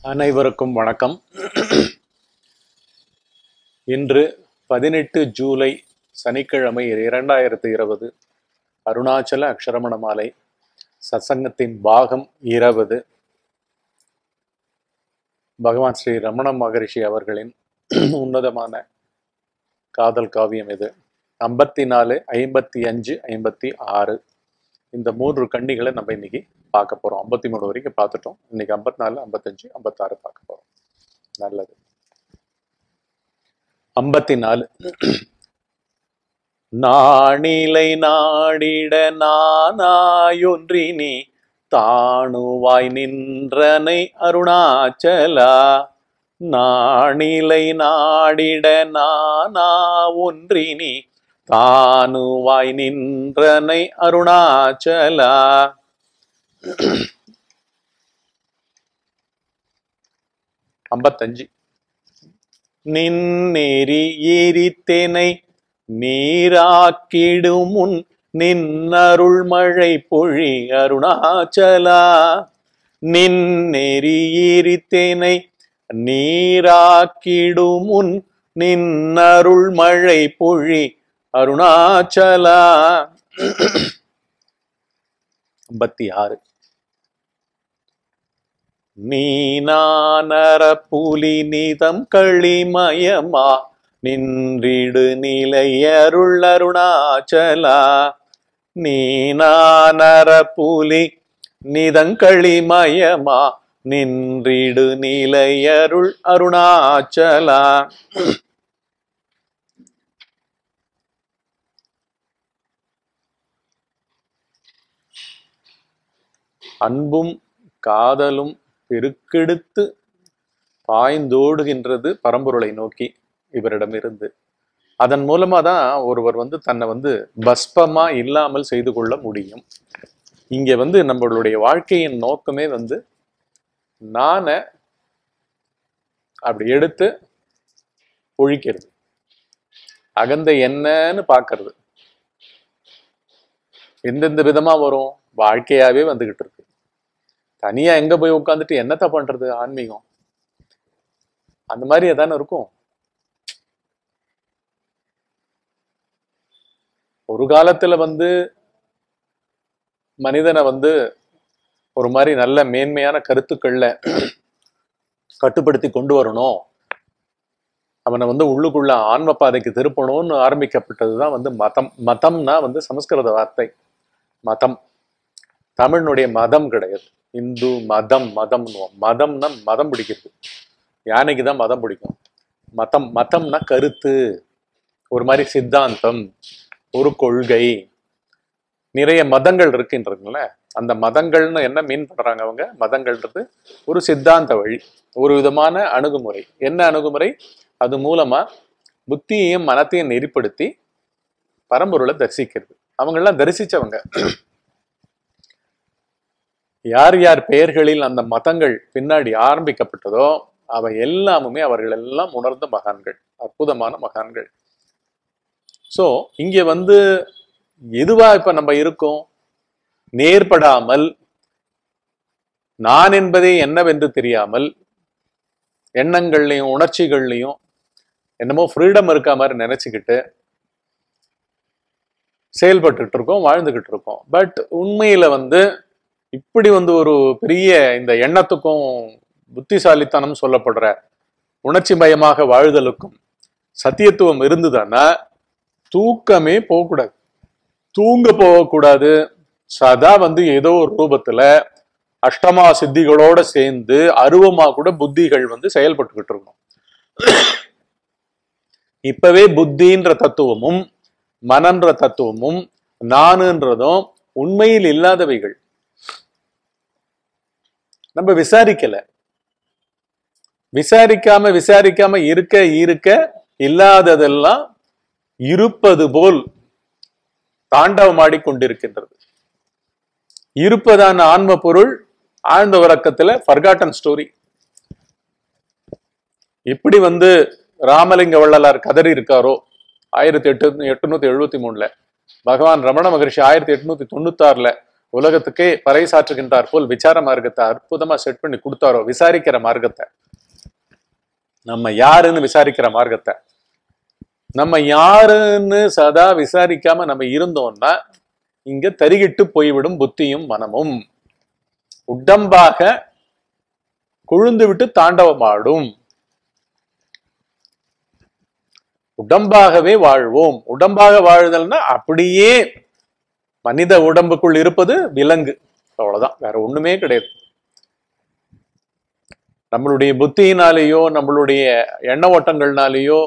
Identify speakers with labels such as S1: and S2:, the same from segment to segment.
S1: அனைவருக்கும் வணக்கம் இன்று பதினெட்டு ஜூலை சனிக்கிழமை இரண்டாயிரத்து இருபது அருணாச்சல அக்ஷரமண மாலை சத்சங்கத்தின் பாகம் இருபது பகவான் ஸ்ரீ ரமண மகரிஷி அவர்களின் உன்னதமான காதல் காவியம் இது ஐம்பத்தி நாலு ஐம்பத்தி அஞ்சு ஐம்பத்தி ஆறு இந்த மூன்று கண்ணிகளை நம்ம இன்னைக்கு பார்க்க போறோம் ஐம்பத்தி மூணு வரைக்கும் பார்த்துட்டோம் இன்னைக்கு ஐம்பத்தி நாலு ஐம்பத்தஞ்சு ஐம்பத்தாறு பார்க்க போறோம் நல்லது ஐம்பத்தி நாலு நாணிலை நாடிட நானாயொன்றினி தாணுவாய் நின்றனை அருணாச்சலா நாணிலை நாடிட நானா ஒன்றினி தானுவாய் நின்றனை அருணாச்சலா ஐம்பத்தஞ்சு நின்னெறி எரித்தெனை நீராக்கிடும் முன் நின்னருள் மழை பொழி அருணாச்சலா நின்னெறி எரித்தெனை நீராக்கிடும் முன் நின்னருள் மழை பொழி அருணாச்சலா ஐம்பத்தி ஆறு நீனானர புலி நிதம் களிமயமா நின்றிடு நிலையருள் அருணாச்சலா நீனானர புலி நிதங்களிமயமா நின்றிடு நிலையருள் அருணாச்சலா அன்பும் காதலும் பெருக்கெடுத்து பாய்ந்தோடுகின்றது பரம்பொருளை நோக்கி இவரிடமிருந்து அதன் மூலமா தான் ஒருவர் வந்து தன்னை வந்து பஸ்பமா இல்லாமல் செய்து கொள்ள முடியும் இங்க வந்து நம்மளுடைய வாழ்க்கையின் நோக்கமே வந்து நான அப்படி எடுத்து ஒழிக்கிறது அகந்த என்னன்னு பார்க்கறது எந்தெந்த விதமா வரும் வாழ்க்கையாவே வந்துகிட்டு இருக்கு தனியா எங்க போய் உட்காந்துட்டு என்னத்த பண்றது ஆன்மீகம் அந்த மாதிரி எதானே இருக்கும் ஒரு காலத்துல வந்து மனிதனை வந்து ஒரு மாதிரி நல்ல மேன்மையான கருத்துக்கள்ல கட்டுப்படுத்தி கொண்டு வரணும் அவனை வந்து உள்ளுக்குள்ள ஆன்ம பாதைக்கு திருப்பணும்னு ஆரம்பிக்கப்பட்டதுதான் வந்து மதம் மதம்னா வந்து சமஸ்கிருத வார்த்தை மதம் தமிழ்னுடைய மதம் கிடையாது இந்து மதம் மதம் மதம்னா மதம் பிடிக்கிறது யானைக்கு தான் மதம் பிடிக்கும் மதம் மதம்னா கருத்து ஒரு மாதிரி சித்தாந்தம் ஒரு கொள்கை நிறைய மதங்கள் இருக்கின்றதுங்கள அந்த மதங்கள்னு என்ன மீன் பண்றாங்க அவங்க மதங்கள்ன்றது ஒரு சித்தாந்த வழி ஒரு விதமான அணுகுமுறை என்ன அணுகுமுறை அது மூலமா புத்தியையும் மனத்தையும் நெறிப்படுத்தி பரம்பொருளை தரிசிக்கிறது அவங்கெல்லாம் தரிசிச்சவங்க யார் யார் பெயர்களில் அந்த மதங்கள் பின்னாடி ஆரம்பிக்கப்பட்டதோ அவை எல்லாமுமே அவர்கள் எல்லாம் உணர்ந்த மகான்கள் அற்புதமான மகான்கள் சோ இங்க வந்து எதுவா இப்ப நம்ம இருக்கோம் நேர்படாமல் நான் என்பதே என்னவென்று தெரியாமல் எண்ணங்கள்லையும் உணர்ச்சிகள்லையும் என்னமோ ஃப்ரீடம் இருக்கா மாதிரி நினைச்சுக்கிட்டு செயல்பட்டுட்டு இருக்கோம் வாழ்ந்துகிட்டு இருக்கோம் பட் உண்மையில வந்து இப்படி வந்து ஒரு பெரிய இந்த எண்ணத்துக்கும் புத்திசாலித்தனம் சொல்லப்படுற உணர்ச்சி மயமாக வாழ்தலுக்கும் சத்தியத்துவம் இருந்ததுன்னா தூக்கமே போகக்கூடாது தூங்க போகக்கூடாது சதா வந்து ஏதோ ஒரு ரூபத்துல அஷ்டமா சித்திகளோட சேர்ந்து அருவமா கூட புத்திகள் வந்து செயல்பட்டுக்கிட்டு இருக்கும் இப்பவே புத்தின்ற தத்துவமும் மனன்ற தத்துவமும் நானுன்றதும் உண்மையில் இல்லாதவைகள் நம்ம விசாரிக்கல விசாரிக்காம விசாரிக்காம இருக்க இருக்க இல்லாததெல்லாம் இருப்பது போல் தாண்டவமாடி கொண்டிருக்கின்றது இருப்பதான ஆன்ம பொருள் ஆழ்ந்த உறக்கத்துல ஃபர்காட்டன் ஸ்டோரி இப்படி வந்து ராமலிங்க வள்ளலார் கதறி இருக்காரோ ஆயிரத்தி எட்டு எட்டுநூத்தி எழுபத்தி மூணுல பகவான் ரமண மகரிஷி ஆயிரத்தி எட்நூத்தி தொண்ணூத்தாறுல உலகத்துக்கே பறைசாற்றுகின்றார் போல் விசார மார்க்கத்தை அற்புதமா செட் பண்ணி கொடுத்தாரோ விசாரிக்கிற மார்க்கத்தை நம்ம யாருன்னு விசாரிக்கிற மார்க்கத்தை நம்ம யாருன்னு சதா விசாரிக்காம நம்ம இருந்தோம்னா இங்க தரிகிட்டு போய்விடும் புத்தியும் மனமும் உடம்பாக கொழுந்து விட்டு தாண்டவமாடும் உடம்பாகவே வாழ்வோம் உடம்பாக வாழ்தல்னா அப்படியே மனித உடம்புக்குள் இருப்பது விலங்கு அவ்வளவுதான் வேற ஒண்ணுமே கிடையாது நம்மளுடைய புத்தியினாலேயோ நம்மளுடைய எண்ண ஓட்டங்கள்னாலேயோ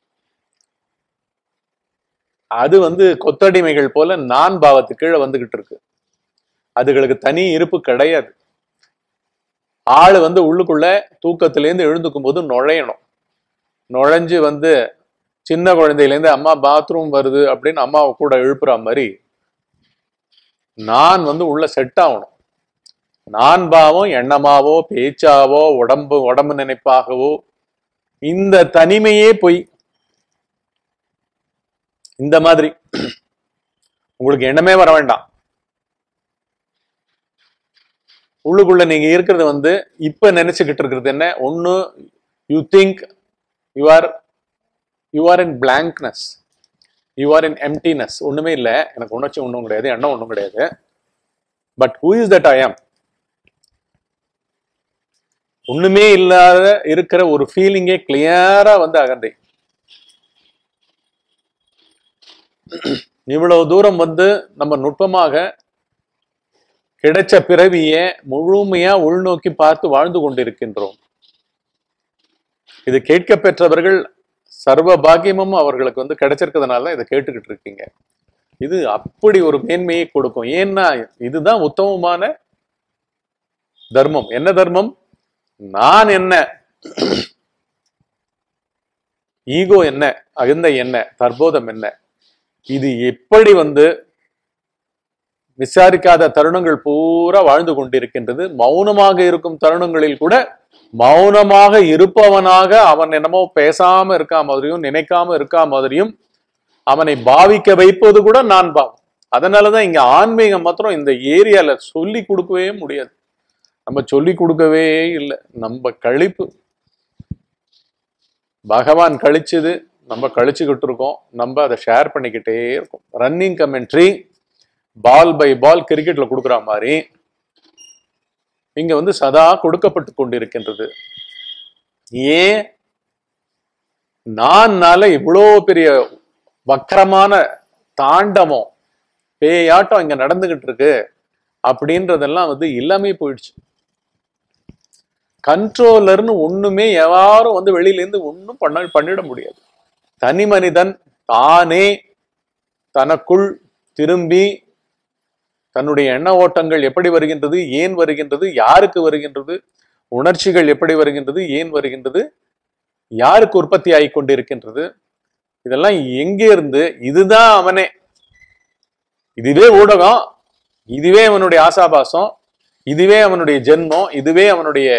S1: அது வந்து கொத்தடிமைகள் போல நான் பாவத்துக்கு கீழே வந்துகிட்டு இருக்கு அதுகளுக்கு தனி இருப்பு கிடையாது ஆளு வந்து உள்ளுக்குள்ள தூக்கத்திலேருந்து எழுந்துக்கும் போது நுழையணும் நுழைஞ்சு வந்து சின்ன குழந்தையிலேருந்து அம்மா பாத்ரூம் வருது அப்படின்னு அம்மாவை கூட எழுப்புற மாதிரி நான் வந்து உள்ள செட் ஆகணும் நான் பாவம் எண்ணமாவோ பேச்சாவோ உடம்பு உடம்பு நினைப்பாகவோ இந்த தனிமையே பொய் இந்த மாதிரி உங்களுக்கு எண்ணமே வர வேண்டாம் உள்ளுக்குள்ள நீங்க இருக்கிறது வந்து இப்ப நினைச்சுக்கிட்டு இருக்கிறது என்ன ஒண்ணு you think you are you are in blankness you are in emptiness ஒண்ணுமே இல்லை எனக்கு உணர்ச்சி ஒன்றும் கிடையாது எண்ணம் ஒன்றும் கிடையாது but who is that I am ஒண்ணுமே இல்லாத இருக்கிற ஒரு ஃபீலிங்கே கிளியரா வந்து அகந்தை இவ்வளவு தூரம் வந்து நம்ம நுட்பமாக கிடைச்ச பிறவிய முழுமையா உள்நோக்கி பார்த்து வாழ்ந்து கொண்டிருக்கின்றோம் இது கேட்க பெற்றவர்கள் சர்வ பாக்கியமும் அவர்களுக்கு வந்து கிடைச்சிருக்கிறதுனால இதை கேட்டுக்கிட்டு இருக்கீங்க இது அப்படி ஒரு மேன்மையை கொடுக்கும் ஏன்னா இதுதான் உத்தமமான தர்மம் என்ன தர்மம் நான் என்ன ஈகோ என்ன அகந்தை என்ன தற்போதம் என்ன இது எப்படி வந்து விசாரிக்காத தருணங்கள் பூரா வாழ்ந்து கொண்டிருக்கின்றது மௌனமாக இருக்கும் தருணங்களில் கூட மௌனமாக இருப்பவனாக அவன் என்னமோ பேசாம இருக்கா மாதிரியும் நினைக்காம இருக்கா மாதிரியும் அவனை பாவிக்க வைப்பது கூட நான் பாவம் அதனாலதான் இங்க ஆன்மீகம் மாத்திரம் இந்த ஏரியால சொல்லி கொடுக்கவே முடியாது நம்ம சொல்லி கொடுக்கவே இல்லை நம்ம கழிப்பு பகவான் கழிச்சது நம்ம கழிச்சுக்கிட்டு இருக்கோம் நம்ம அதை ஷேர் பண்ணிக்கிட்டே இருக்கோம் running commentary ball by ball கிரிக்கெட்ல கொடுக்குற மாதிரி இங்க வந்து சதா கொடுக்கப்பட்டு கொண்டிருக்கின்றது ஏன் நான்னால இவ்வளோ பெரிய வக்கரமான தாண்டவம் பேயாட்டம் இங்க நடந்துகிட்டு இருக்கு அப்படின்றதெல்லாம் வந்து எல்லாமே போயிடுச்சு கண்ட்ரோலர்னு ஒண்ணுமே யாரும் வந்து வெளியில இருந்து ஒன்றும் பண்ண பண்ணிட முடியாது தனி மனிதன் தானே தனக்குள் திரும்பி தன்னுடைய எண்ண ஓட்டங்கள் எப்படி வருகின்றது ஏன் வருகின்றது யாருக்கு வருகின்றது உணர்ச்சிகள் எப்படி வருகின்றது ஏன் வருகின்றது யாருக்கு உற்பத்தி ஆகி கொண்டிருக்கின்றது இதெல்லாம் எங்கே இருந்து இதுதான் அவனே இதுவே ஊடகம் இதுவே அவனுடைய ஆசாபாசம் இதுவே அவனுடைய ஜென்மம் இதுவே அவனுடைய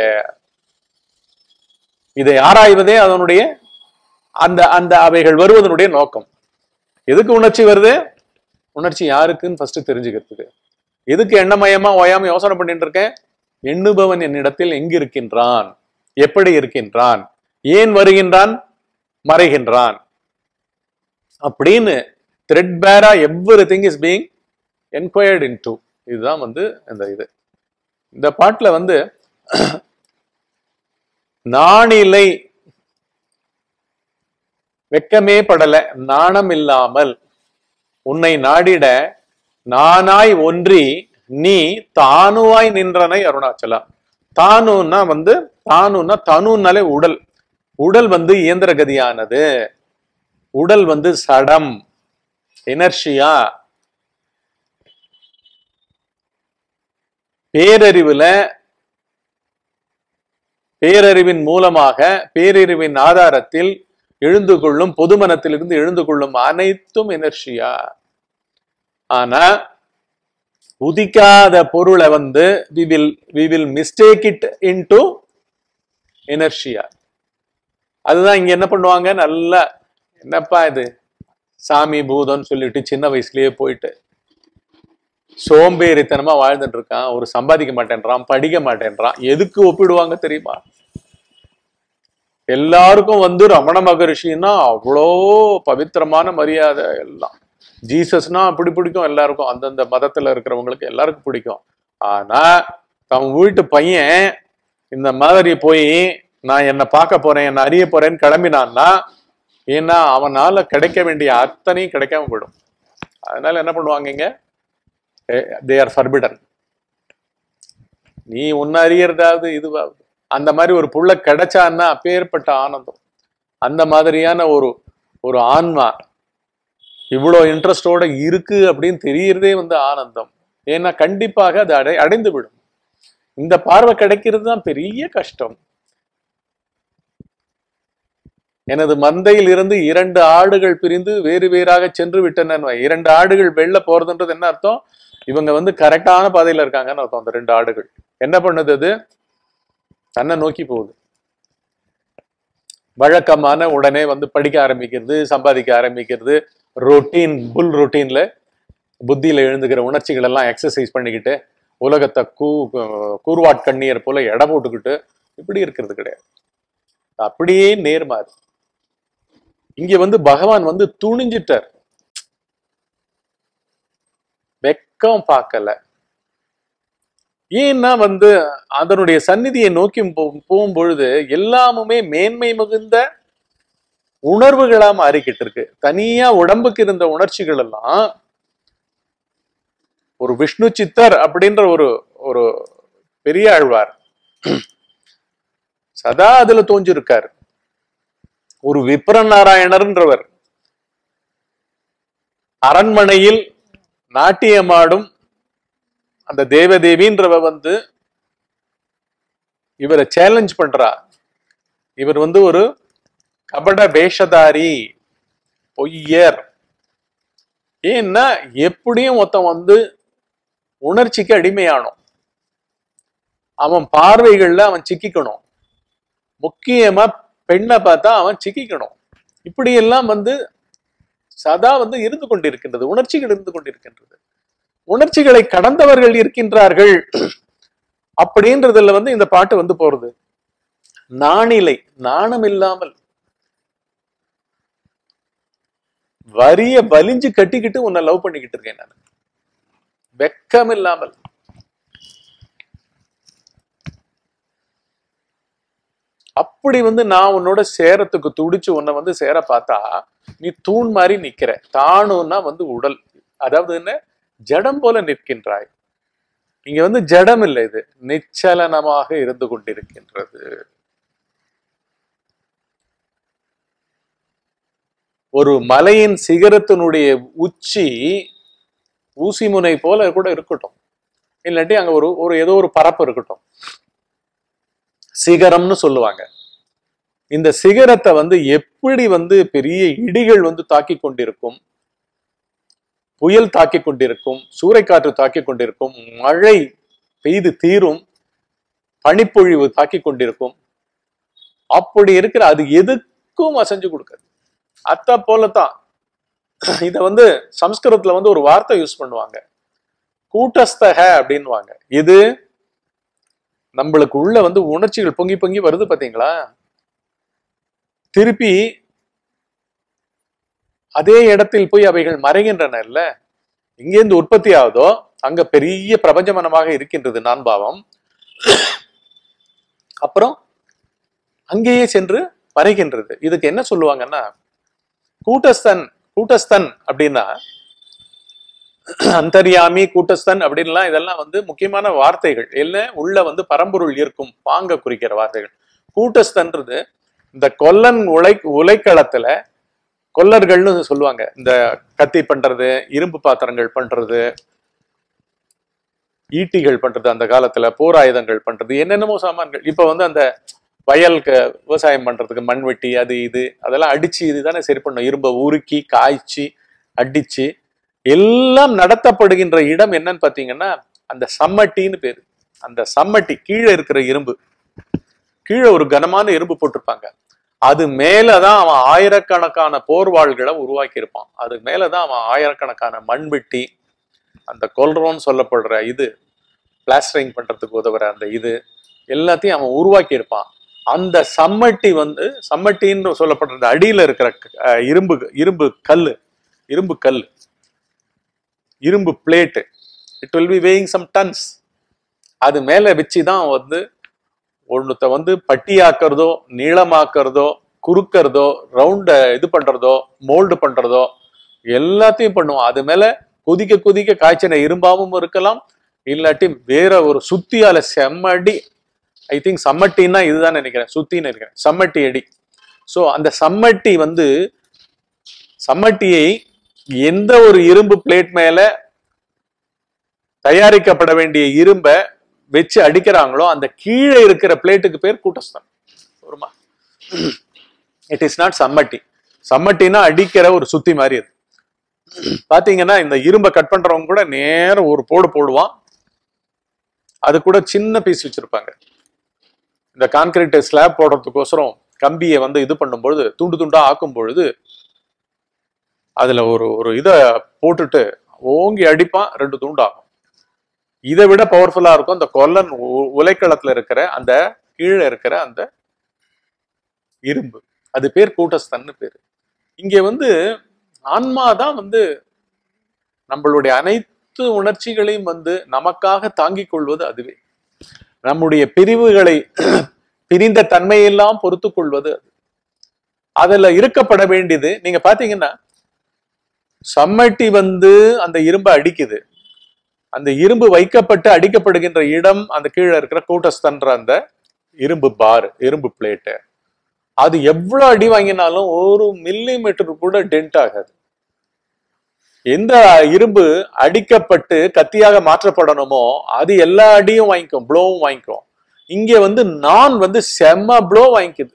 S1: இதை ஆராய்வதே அதனுடைய அந்த அந்த அவைகள் வருவதனுடைய நோக்கம் எதுக்கு உணர்ச்சி வருது உணர்ச்சி யாருக்குன்னு ஃபர்ஸ்ட் தெரிஞ்சுக்கிறதுக்கு எதுக்கு எண்ணமயமா ஓயாம யோசனை பண்ணிட்டு இருக்கேன் எண்ணுபவன் என்னிடத்தில் எங்கு இருக்கின்றான் எப்படி இருக்கின்றான் ஏன் வருகின்றான் மறைகின்றான் அப்படின்னு த்ரெட் பேரா everything is being enquired into இதுதான் வந்து இந்த இது இந்த பாட்டுல வந்து நாணிலை வெக்கமே படல நாணம் இல்லாமல் உன்னை நாடிட நானாய் ஒன்றி நீ தானுவாய் நின்றனை அருணாச்சலா தானுன்னா வந்து தானுன்னா தனுனாலே உடல் உடல் வந்து இயந்திர கதியானது உடல் வந்து சடம் எனர்ஷியா பேரறிவுல பேரறிவின் மூலமாக பேரறிவின் ஆதாரத்தில் எழுந்து கொள்ளும் பொதுமனத்திலிருந்து எழுந்து கொள்ளும் அனைத்தும் எனர்ஷியா ஆனா உதிக்காத பொருளை வந்து we will we will mistake it into inertia அதுதான் இங்க என்ன பண்ணுவாங்க நல்லா என்னப்பா இது சாமி பூதம்னு சொல்லிட்டு சின்ன வயசுலயே போயிட்டு சோம்பேறித்தனமா வாழ்ந்துட்டு இருக்கான் ஒரு சம்பாதிக்க மாட்டேன்றான் படிக்க மாட்டேன்றான் எதுக்கு ஒப்பிடுவாங்க தெரியுமா எல்லாருக்கும் வந்து ரமண மகரிஷின்னா அவ்வளோ பவித்திரமான மரியாதை எல்லாம் ஜீசஸ்னா அப்படி பிடிக்கும் எல்லாருக்கும் அந்தந்த மதத்துல இருக்கிறவங்களுக்கு எல்லாருக்கும் பிடிக்கும் ஆனா தன் வீட்டு பையன் இந்த மாதிரி போய் நான் என்ன பார்க்க போறேன் என்ன அறிய போறேன்னு கிளம்பினான்னா ஏன்னா அவனால கிடைக்க வேண்டிய அத்தனையும் கிடைக்காம போயிடும் அதனால என்ன பண்ணுவாங்க இங்க தே ஆர் ஃபர்பிடன் நீ உன்னை அறியறதாவது இதுவாகுது அந்த மாதிரி ஒரு புள்ள கிடைச்சான்னா அப்பேற்பட்ட ஆனந்தம் அந்த மாதிரியான ஒரு ஒரு ஆன்மா இவ்வளோ இன்ட்ரெஸ்டோட இருக்கு அப்படின்னு தெரியறதே வந்து ஆனந்தம் ஏன்னா கண்டிப்பாக அது அடை அடைந்து விடும் இந்த பார்வை கிடைக்கிறது தான் பெரிய கஷ்டம் எனது மந்தையில் இருந்து இரண்டு ஆடுகள் பிரிந்து வேறு வேறாக சென்று விட்டன இரண்டு ஆடுகள் வெளில போறதுன்றது என்ன அர்த்தம் இவங்க வந்து கரெக்டான பாதையில இருக்காங்கன்னு அர்த்தம் அந்த ரெண்டு ஆடுகள் என்ன பண்ணுது அது தன்னை நோக்கி போகுது வழக்கமான உடனே வந்து படிக்க ஆரம்பிக்கிறது சம்பாதிக்க ஆரம்பிக்கிறது ரொட்டீன் புல் ரொட்டீன்ல புத்தியில எழுந்துக்கிற உணர்ச்சிகள் எல்லாம் எக்ஸசைஸ் பண்ணிக்கிட்டு உலகத்தை கூ கூர்வாட்கண்ணியர் போல எடை போட்டுக்கிட்டு இப்படி இருக்கிறது கிடையாது அப்படியே நேர்மாறு இங்க வந்து பகவான் வந்து துணிஞ்சிட்டார் வெக்கம் பார்க்கல ஏன்னா வந்து அதனுடைய சந்நிதியை நோக்கி போ- போகும்பொழுது எல்லாமுமே மேன்மை மிகுந்த உணர்வுகளா மாறிக்கிட்டு இருக்கு தனியா உடம்புக்கு இருந்த உணர்ச்சிகள் எல்லாம் ஒரு விஷ்ணு சித்தர் அப்படின்ற ஒரு ஒரு பெரிய ஆழ்வார் சதா அதுல தோஞ்சிருக்கார் ஒரு விப்ர நாராயணர்ன்றவர் அரண்மனையில் நாட்டியமாடும் அந்த தேவதேவின்றவ வந்து இவரை சேலஞ்ச் பண்றா இவர் வந்து ஒரு கபட வேஷதாரி பொய்யர் ஏன்னா எப்படியும் ஒருத்தன் வந்து உணர்ச்சிக்கு அடிமையானோம் அவன் பார்வைகள்ல அவன் சிக்கிக்கணும் முக்கியமா பெண்ணை பார்த்தா அவன் சிக்கிக்கணும் இப்படி எல்லாம் வந்து சதா வந்து இருந்து கொண்டிருக்கின்றது உணர்ச்சிகள் இருந்து கொண்டிருக்கின்றது உணர்ச்சிகளை கடந்தவர்கள் இருக்கின்றார்கள் அப்படின்றதுல வந்து இந்த பாட்டு வந்து போறது நாணிலை நாணம் இல்லாமல் வரிய வலிஞ்சு கட்டிக்கிட்டு உன்னை லவ் பண்ணிக்கிட்டு இருக்கேன் நான் வெக்கம் இல்லாமல் அப்படி வந்து நான் உன்னோட சேரத்துக்கு துடிச்சு உன்னை வந்து சேர பார்த்தா நீ தூண் மாதிரி நிக்கிற தாணுன்னா வந்து உடல் அதாவது என்ன ஜடம் போல நிற்கின்றாய் இங்க வந்து ஜடம் இல்லை இது நிச்சலனமாக இருந்து கொண்டிருக்கின்றது ஒரு மலையின் சிகரத்தினுடைய உச்சி ஊசி முனை போல கூட இருக்கட்டும் இல்லாட்டி அங்க ஒரு ஒரு ஏதோ ஒரு பரப்பு இருக்கட்டும் சிகரம்னு சொல்லுவாங்க இந்த சிகரத்தை வந்து எப்படி வந்து பெரிய இடிகள் வந்து தாக்கி கொண்டிருக்கும் புயல் தாக்கி கொண்டிருக்கும் சூறைக்காற்று தாக்கி கொண்டிருக்கும் மழை பெய்து தீரும் பனிப்பொழிவு தாக்கி கொண்டிருக்கும் அப்படி இருக்கிற அது எதுக்கும் அசைஞ்சு கொடுக்காது அத்த போலத்தான் இத வந்து சம்ஸ்கிருதத்துல வந்து ஒரு வார்த்தை யூஸ் பண்ணுவாங்க கூட்டஸ்தக அப்படின்னுவாங்க இது நம்மளுக்கு உள்ள வந்து உணர்ச்சிகள் பொங்கி பொங்கி வருது பாத்தீங்களா திருப்பி அதே இடத்தில் போய் அவைகள் மறைகின்றன இல்ல இங்கேருந்து உற்பத்தி ஆகுதோ அங்க பெரிய பிரபஞ்சமனமாக இருக்கின்றது நான்பாவம் அப்புறம் அங்கேயே சென்று மறைகின்றது இதுக்கு என்ன சொல்லுவாங்கன்னா கூட்டஸ்தன் கூட்டஸ்தன் அப்படின்னா அந்தர்யாமி கூட்டஸ்தன் அப்படின்லாம் இதெல்லாம் வந்து முக்கியமான வார்த்தைகள் என்ன உள்ள வந்து பரம்பொருள் இருக்கும் பாங்க குறிக்கிற வார்த்தைகள் கூட்டஸ்தன்றது இந்த கொல்லன் உலை உலைக்களத்துல கொல்லர்கள்னு சொல்லுவாங்க இந்த கத்தி பண்றது இரும்பு பாத்திரங்கள் பண்றது ஈட்டிகள் பண்றது அந்த காலத்துல போர் ஆயுதங்கள் பண்றது என்னென்னமோ சாமான்கள் இப்ப வந்து அந்த வயலுக்கு விவசாயம் பண்றதுக்கு மண்வெட்டி அது இது அதெல்லாம் அடிச்சு இதுதானே சரி பண்ணும் இரும்பை உருக்கி காய்ச்சி அடிச்சு எல்லாம் நடத்தப்படுகின்ற இடம் என்னன்னு பாத்தீங்கன்னா அந்த சம்மட்டின்னு பேரு அந்த சம்மட்டி கீழே இருக்கிற இரும்பு கீழே ஒரு கனமான இரும்பு போட்டிருப்பாங்க அது மேலதான் அவன் ஆயிரக்கணக்கான போர்வாள்களை உருவாக்கி இருப்பான் அது மேலதான் அவன் ஆயிரக்கணக்கான மண்வெட்டி அந்த கொல்றோன்னு சொல்லப்படுற இது பிளாஸ்டரிங் பண்றதுக்கு உதவுற அந்த இது எல்லாத்தையும் அவன் உருவாக்கி இருப்பான் அந்த சம்மட்டி வந்து சம்மட்டின்னு சொல்லப்படுற அந்த அடியில இருக்கிற அஹ், இரும்பு இரும்பு கல் இரும்பு கல் இரும்பு plate it will be weighing some tons அது மேல வச்சு தான் வந்து ஒன்றுத்த வந்து பட்டியாக்குறதோ நீளமாக்குறதோ குறுக்கறதோ ரவுண்ட இது பண்றதோ மோல்டு பண்றதோ எல்லாத்தையும் பண்ணுவோம் அது மேல கொதிக்க கொதிக்க காய்ச்சின இரும்பாவும் இருக்கலாம் இல்லாட்டி வேற ஒரு சுத்தியால செம்மடி ஐ திங்க் சம்மட்டின்னா இதுதான் நினைக்கிறேன் சுத்தின்னு நினைக்கிறேன் சம்மட்டி அடி ஸோ அந்த சம்மட்டி வந்து சம்மட்டியை எந்த ஒரு இரும்பு பிளேட் மேல தயாரிக்கப்பட வேண்டிய இரும்பை வச்சு அடிக்கிறாங்களோ அந்த கீழே இருக்கிற பிளேட்டுக்கு பேர் கூட்டஸ்தான் ஒருமா இட் இஸ் நாட் சம்மட்டி சம்மட்டினா அடிக்கிற ஒரு சுத்தி மாதிரி அது பாத்தீங்கன்னா இந்த இரும்பை கட் பண்றவங்க கூட நேரம் ஒரு போடு போடுவான் அது கூட சின்ன பீஸ் வச்சிருப்பாங்க இந்த கான்கிரீட் ஸ்லாப் போடுறதுக்கோசரம் கம்பியை வந்து இது பண்ணும்பொழுது துண்டு துண்டா ஆக்கும் பொழுது அதுல ஒரு ஒரு இதை போட்டுட்டு ஓங்கி அடிப்பான் ரெண்டு துண்டு ஆகும் இதை விட பவர்ஃபுல்லா இருக்கும் அந்த கொல்லன் உ- உலைக்களத்துல இருக்கிற அந்த கீழே இருக்கிற அந்த இரும்பு அது பேர் கூட்டஸ்தன்னு பேரு இங்க வந்து ஆன்மா தான் வந்து நம்மளுடைய அனைத்து உணர்ச்சிகளையும் வந்து நமக்காக தாங்கிக் கொள்வது அதுவே நம்முடைய பிரிவுகளை பிரிந்த தன்மையெல்லாம் பொறுத்து கொள்வது அது அதுல இருக்கப்பட வேண்டியது நீங்க பாத்தீங்கன்னா சம்மட்டி வந்து அந்த இரும்பை அடிக்குது அந்த இரும்பு வைக்கப்பட்டு அடிக்கப்படுகின்ற இடம் அந்த கீழே இருக்கிற கூட்டஸ்தன்ற அந்த இரும்பு பார் இரும்பு பிளேட்டு அது எவ்வளவு அடி வாங்கினாலும் ஒரு மில்லி மீட்டர் கூட டென்ட் ஆகாது எந்த இரும்பு அடிக்கப்பட்டு கத்தியாக மாற்றப்படணுமோ அது எல்லா அடியும் வாங்கிக்கும் ப்ளோவும் வாங்கிக்கும் இங்க வந்து நான் வந்து செம்ம ப்ளோ வாங்கிக்குது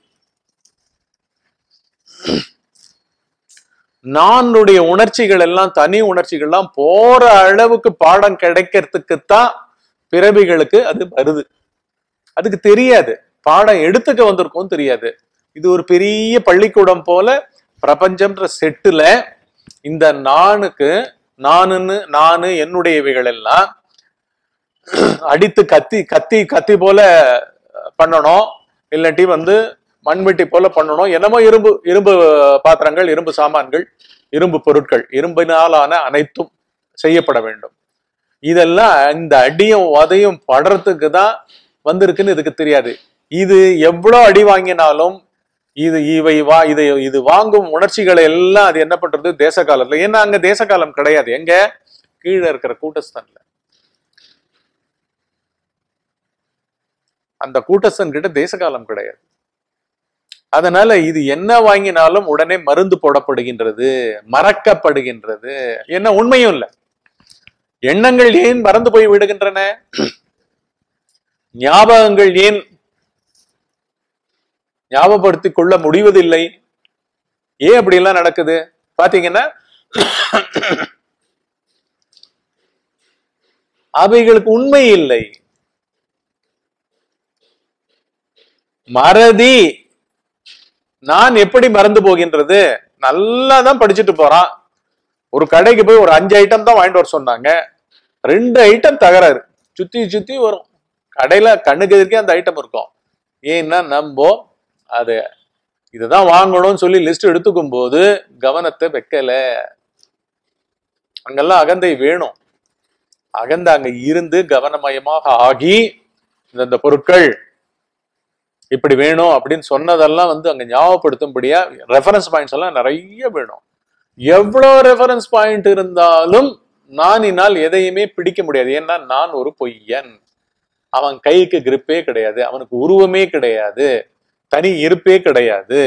S1: நானுடைய உணர்ச்சிகள் எல்லாம் தனி உணர்ச்சிகள்லாம் போற அளவுக்கு பாடம் கிடைக்கிறதுக்கு தான் பிறவிகளுக்கு அது வருது அதுக்கு தெரியாது பாடம் எடுத்துக்க வந்திருக்கும் தெரியாது இது ஒரு பெரிய பள்ளிக்கூடம் போல பிரபஞ்சம்ன்ற செட்டுல இந்த நானுக்கு நானுன்னு நானு என்னுடையவைகள் எல்லாம் அடித்து கத்தி கத்தி கத்தி போல பண்ணணும் இல்லாட்டி வந்து மண்வெட்டி போல பண்ணணும் என்னமோ இரும்பு இரும்பு பாத்திரங்கள் இரும்பு சாமான்கள் இரும்பு பொருட்கள் இரும்பினாலான அனைத்தும் செய்யப்பட வேண்டும் இதெல்லாம் இந்த அடியும் உதையும் படுறதுக்கு தான் வந்திருக்குன்னு இதுக்கு தெரியாது இது எவ்வளவு அடி வாங்கினாலும் இது இவை வா இது இது வாங்கும் உணர்ச்சிகளை எல்லாம் அது என்ன பண்றது தேச காலத்துல ஏன்னா அங்க தேச காலம் கிடையாது எங்க கீழே இருக்கிற கூட்டஸ்தான்ல அந்த கூட்டஸ்தன் கிட்ட தேச காலம் கிடையாது அதனால இது என்ன வாங்கினாலும் உடனே மருந்து போடப்படுகின்றது மறக்கப்படுகின்றது என்ன உண்மையும் இல்லை எண்ணங்கள் ஏன் மறந்து போய் விடுகின்றன ஞாபகங்கள் ஏன் ஞாபகப்படுத்திக் கொள்ள முடிவதில்லை ஏன் அப்படி எல்லாம் நடக்குது பாத்தீங்கன்னா அவைகளுக்கு உண்மை இல்லை மறதி நான் எப்படி மறந்து போகின்றது நல்லா தான் படிச்சுட்டு போறான் ஒரு கடைக்கு போய் ஒரு அஞ்சு ஐட்டம் தான் வாங்கிட்டு வர சொன்னாங்க ரெண்டு ஐட்டம் தகராறு சுத்தி சுத்தி வரும் கடையில கண்ணுக்கு எதிர்க்கே அந்த ஐட்டம் இருக்கும் ஏன்னா நம்ம அது இதுதான் வாங்கணும்னு சொல்லி லிஸ்ட் எடுத்துக்கும் போது கவனத்தை வைக்கல அங்கெல்லாம் அகந்தை வேணும் அகந்த அங்க இருந்து கவனமயமாக ஆகி இந்த பொருட்கள் இப்படி வேணும் அப்படின்னு சொன்னதெல்லாம் வந்து அங்க ஞாபகப்படுத்தும்படியா ரெஃபரன்ஸ் பாயிண்ட்ஸ் எல்லாம் நிறைய வேணும் எவ்வளவு ரெஃபரன்ஸ் பாயிண்ட் இருந்தாலும் நானினால் எதையுமே பிடிக்க முடியாது ஏன்னா நான் ஒரு பொய்யன் அவன் கைக்கு கிரிப்பே கிடையாது அவனுக்கு உருவமே கிடையாது தனி இருப்பே கிடையாது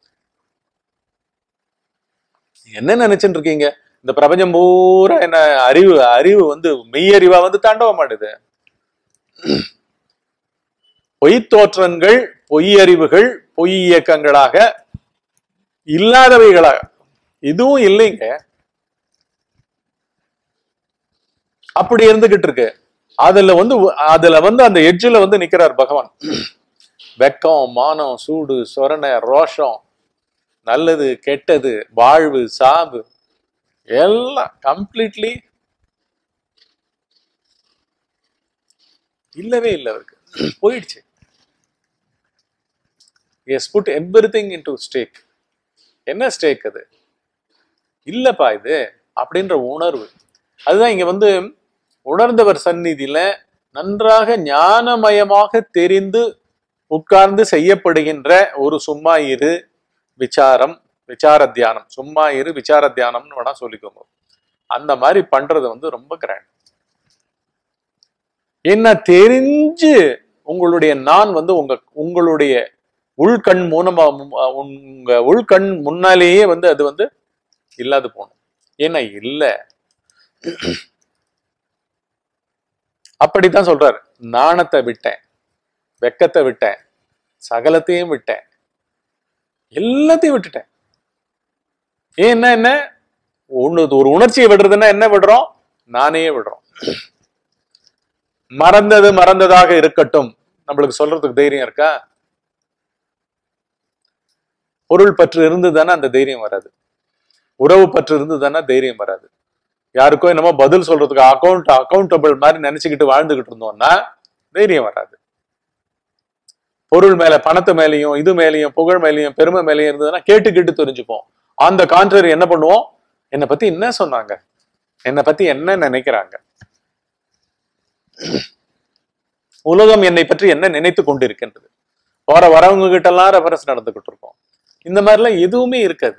S1: என்ன நினைச்சுட்டு இருக்கீங்க இந்த பிரபஞ்சம் பூரா என்ன அறிவு அறிவு வந்து மெய்யறிவா வந்து தாண்டவ மாட்டுது பொய் தோற்றங்கள் பொய் அறிவுகள் பொய் இயக்கங்களாக இல்லாதவைகளாக இதுவும் இல்லைங்க அப்படி இருந்துகிட்டு இருக்கு அதுல வந்து அதுல வந்து அந்த எட்ஜில் வந்து நிக்கிறார் பகவான் வெக்கம் மானம் சூடு சொரணை ரோஷம் நல்லது கெட்டது வாழ்வு சாவு எல்லாம் கம்ப்ளீட்லி இல்லவே இல்லை அவருக்கு போயிடுச்சு yes put everything into stack என்ன ஸ்டேக் அது இல்லப்பா இது அப்படின்ற உணர்வு அதுதான் இங்க வந்து உணர்ந்தவர் சந்நிதியில நன்றாக ஞானமயமாக தெரிந்து உட்கார்ந்து செய்யப்படுகின்ற ஒரு சும்மா இரு விசாரம் விசார தியானம் சும்மா இரு விசார தியானம்னு வேணா சொல்லிக்கோங்க அந்த மாதிரி பண்றது வந்து ரொம்ப கிராண்ட் என்ன தெரிஞ்சு உங்களுடைய நான் வந்து உங்க உங்களுடைய உள்கண் மூலமா உங்க உள்கண் முன்னாலேயே வந்து அது வந்து இல்லாது போகணும் ஏன்னா இல்ல அப்படித்தான் சொல்றாரு நாணத்தை விட்டேன் வெக்கத்தை விட்டேன் சகலத்தையும் விட்டேன் எல்லாத்தையும் விட்டுட்டேன் ஏன் என்ன ஒண்ணு ஒரு உணர்ச்சியை விடுறதுன்னா என்ன விடுறோம் நானே விடுறோம் மறந்தது மறந்ததாக இருக்கட்டும் நம்மளுக்கு சொல்றதுக்கு தைரியம் இருக்கா பொருள் பற்று இருந்ததுதானே அந்த தைரியம் வராது உறவு பற்று இருந்ததுதானே தைரியம் வராது யாருக்கோ என்னமோ பதில் சொல்றதுக்கு அக்கௌண்ட் அக்கௌண்டபிள் மாதிரி நினைச்சுக்கிட்டு வாழ்ந்துகிட்டு இருந்தோம்னா தைரியம் வராது பொருள் மேல பணத்து மேலேயும் இது மேலேயும் புகழ் மேலேயும் பெருமை மேலேயும் இருந்ததுன்னா கேட்டு கேட்டு தெரிஞ்சுப்போம் அந்த கான்ட்ரரி என்ன பண்ணுவோம் என்னை பத்தி என்ன சொன்னாங்க என்னை பத்தி என்ன நினைக்கிறாங்க உலகம் என்னை பற்றி என்ன நினைத்து கொண்டிருக்கின்றது போற வரவங்க கிட்ட எல்லாம் ரெஃபரன்ஸ் நடந்துகிட்டு இருக்கோம் இந்த மாதிரிலாம் எதுவுமே இருக்காது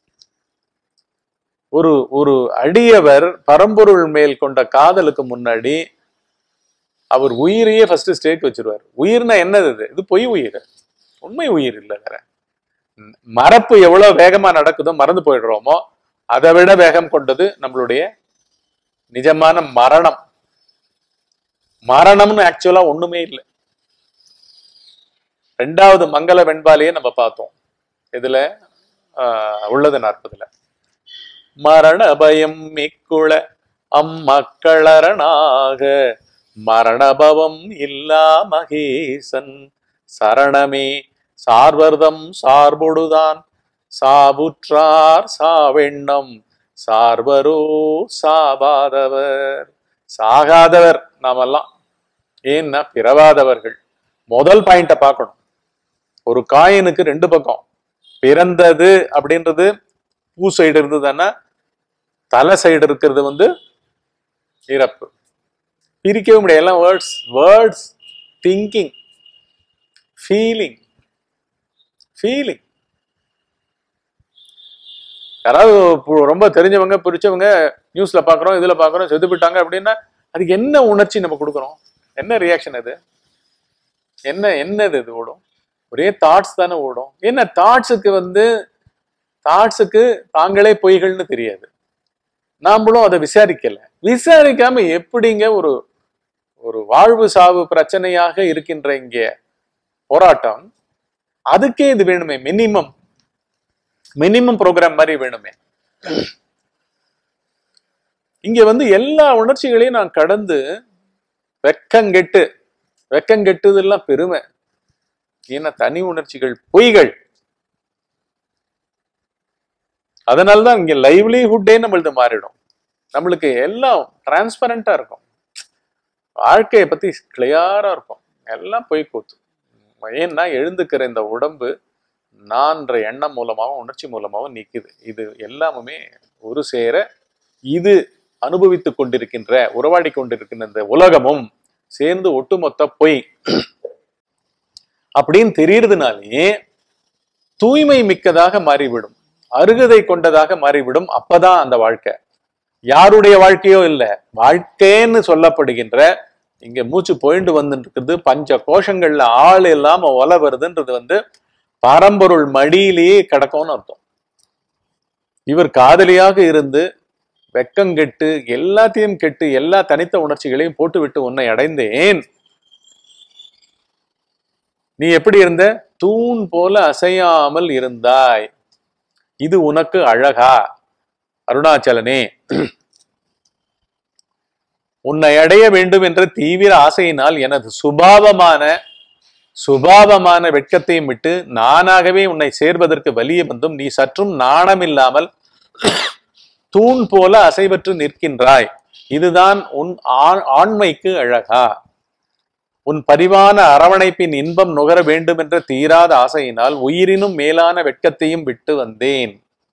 S1: ஒரு ஒரு அடியவர் பரம்பொருள் மேல் கொண்ட காதலுக்கு முன்னாடி அவர் உயிரையே ஃபர்ஸ்ட் ஸ்டேக் வச்சிருவார் உயிர்னா என்னது இது இது பொய் உயிர் உண்மை உயிர் இல்லை வேற மறப்பு எவ்வளவு வேகமா நடக்குதோ மறந்து போயிடுறோமோ அதை விட வேகம் கொண்டது நம்மளுடைய நிஜமான மரணம் மரணம்னு ஆக்சுவலா ஒண்ணுமே இல்லை ரெண்டாவது மங்கள வெண்பாலையே நம்ம பார்த்தோம் இதுல ஆஹ், உள்ளது நாற்பதுல மரண பயம் மிக்குள அம்மக்களரணாக மரணபவம் இல்லா மகேசன் சரணமே சார்வர்தம் சார்பொடுதான் சாவுற்றார் சாவெண்ணம் சார்வரோ சாவாதவர் சாகாதவர் நாமெல்லாம் ஏன்னா பிறவாதவர்கள் முதல் பாயிண்ட பார்க்கணும் ஒரு காயினுக்கு ரெண்டு பக்கம் பிறந்தது அப்படின்றது பூ சைடு இருந்ததுன்னா தலை சைடு இருக்கிறது வந்து இறப்பு பிரிக்கவே முடியாது எல்லாம் words words thinking feeling feeling யாராவது பு- ரொம்ப தெரிஞ்சவங்க பிடிச்சவங்க நியூஸ்ல பாக்குறோம் இதுல பாக்குறோம் செத்து போயிட்டாங்க அப்படின்னா அதுக்கு என்ன உணர்ச்சி நம்ம கொடுக்குறோம் என்ன ரியாக்ஷன் அது என்ன என்னது இது ஓடும் ஒரே தாட்ஸ் தானே ஓடும் என்ன தாட்ஸுக்கு வந்து தாட்ஸுக்கு தாங்களே பொய்கள்னு தெரியாது நாமளும் அதை விசாரிக்கல விசாரிக்காம எப்படிங்க ஒரு ஒரு வாழ்வு சாவு பிரச்சனையாக இருக்கின்ற இங்க போராட்டம் அதுக்கே இது வேணுமே மினிமம் மினிமம் ப்ரோக்ராம் மாதிரி வேணுமே இங்க வந்து எல்லா உணர்ச்சிகளையும் நான் கடந்து வெக்கங்கெட்டு வெக்கங்கெட்டுதெல்லாம் பெருமை ஏன்னா தனி உணர்ச்சிகள் பொய்கள் அதனாலதான் இங்க லைவ்லிஹுட்டே நம்மளது மாறிடும் நம்மளுக்கு எல்லாம் டிரான்ஸ்பரண்டா இருக்கும் வாழ்க்கையை பத்தி கிளியரா இருக்கும் எல்லாம் பொய் கூத்து ஏன்னா எழுந்துக்கிற இந்த உடம்பு நான்ற எண்ணம் மூலமாகவும் உணர்ச்சி மூலமாகவும் நிக்குது இது எல்லாமுமே ஒரு சேர இது அனுபவித்து கொண்டிருக்கின்ற உறவாடி கொண்டிருக்கின்ற இந்த உலகமும் சேர்ந்து ஒட்டுமொத்த பொய் அப்படின்னு தெரியறதுனாலே தூய்மை மிக்கதாக மாறிவிடும் அருகதை கொண்டதாக மாறிவிடும் அப்பதான் அந்த வாழ்க்கை யாருடைய வாழ்க்கையோ இல்லை வாழ்க்கைன்னு சொல்லப்படுகின்ற இங்க மூச்சு போயிட்டு வந்துட்டு இருக்குது பஞ்ச கோஷங்கள்ல ஆள் இல்லாம ஒல வருதுன்றது வந்து பரம்பொருள் மடியிலேயே கிடக்கும்னு அர்த்தம் இவர் காதலியாக இருந்து வெக்கங்கெட்டு எல்லாத்தையும் கெட்டு எல்லா தனித்த உணர்ச்சிகளையும் போட்டுவிட்டு உன்னை அடைந்தேன் நீ எப்படி இருந்த தூண் போல அசையாமல் இருந்தாய் இது உனக்கு அழகா அருணாச்சலனே உன்னை அடைய வேண்டும் என்ற தீவிர ஆசையினால் எனது சுபாவமான சுபாவமான வெட்கத்தையும் விட்டு நானாகவே உன்னை சேர்வதற்கு வலிய வந்தும் நீ சற்றும் நாணமில்லாமல் தூண் போல அசைவற்று நிற்கின்றாய் இதுதான் உன் ஆண்- ஆண்மைக்கு அழகா உன் பரிவான அரவணைப்பின் இன்பம் நுகர வேண்டும் என்ற தீராத ஆசையினால் உயிரினும் மேலான வெட்கத்தையும் விட்டு வந்தேன்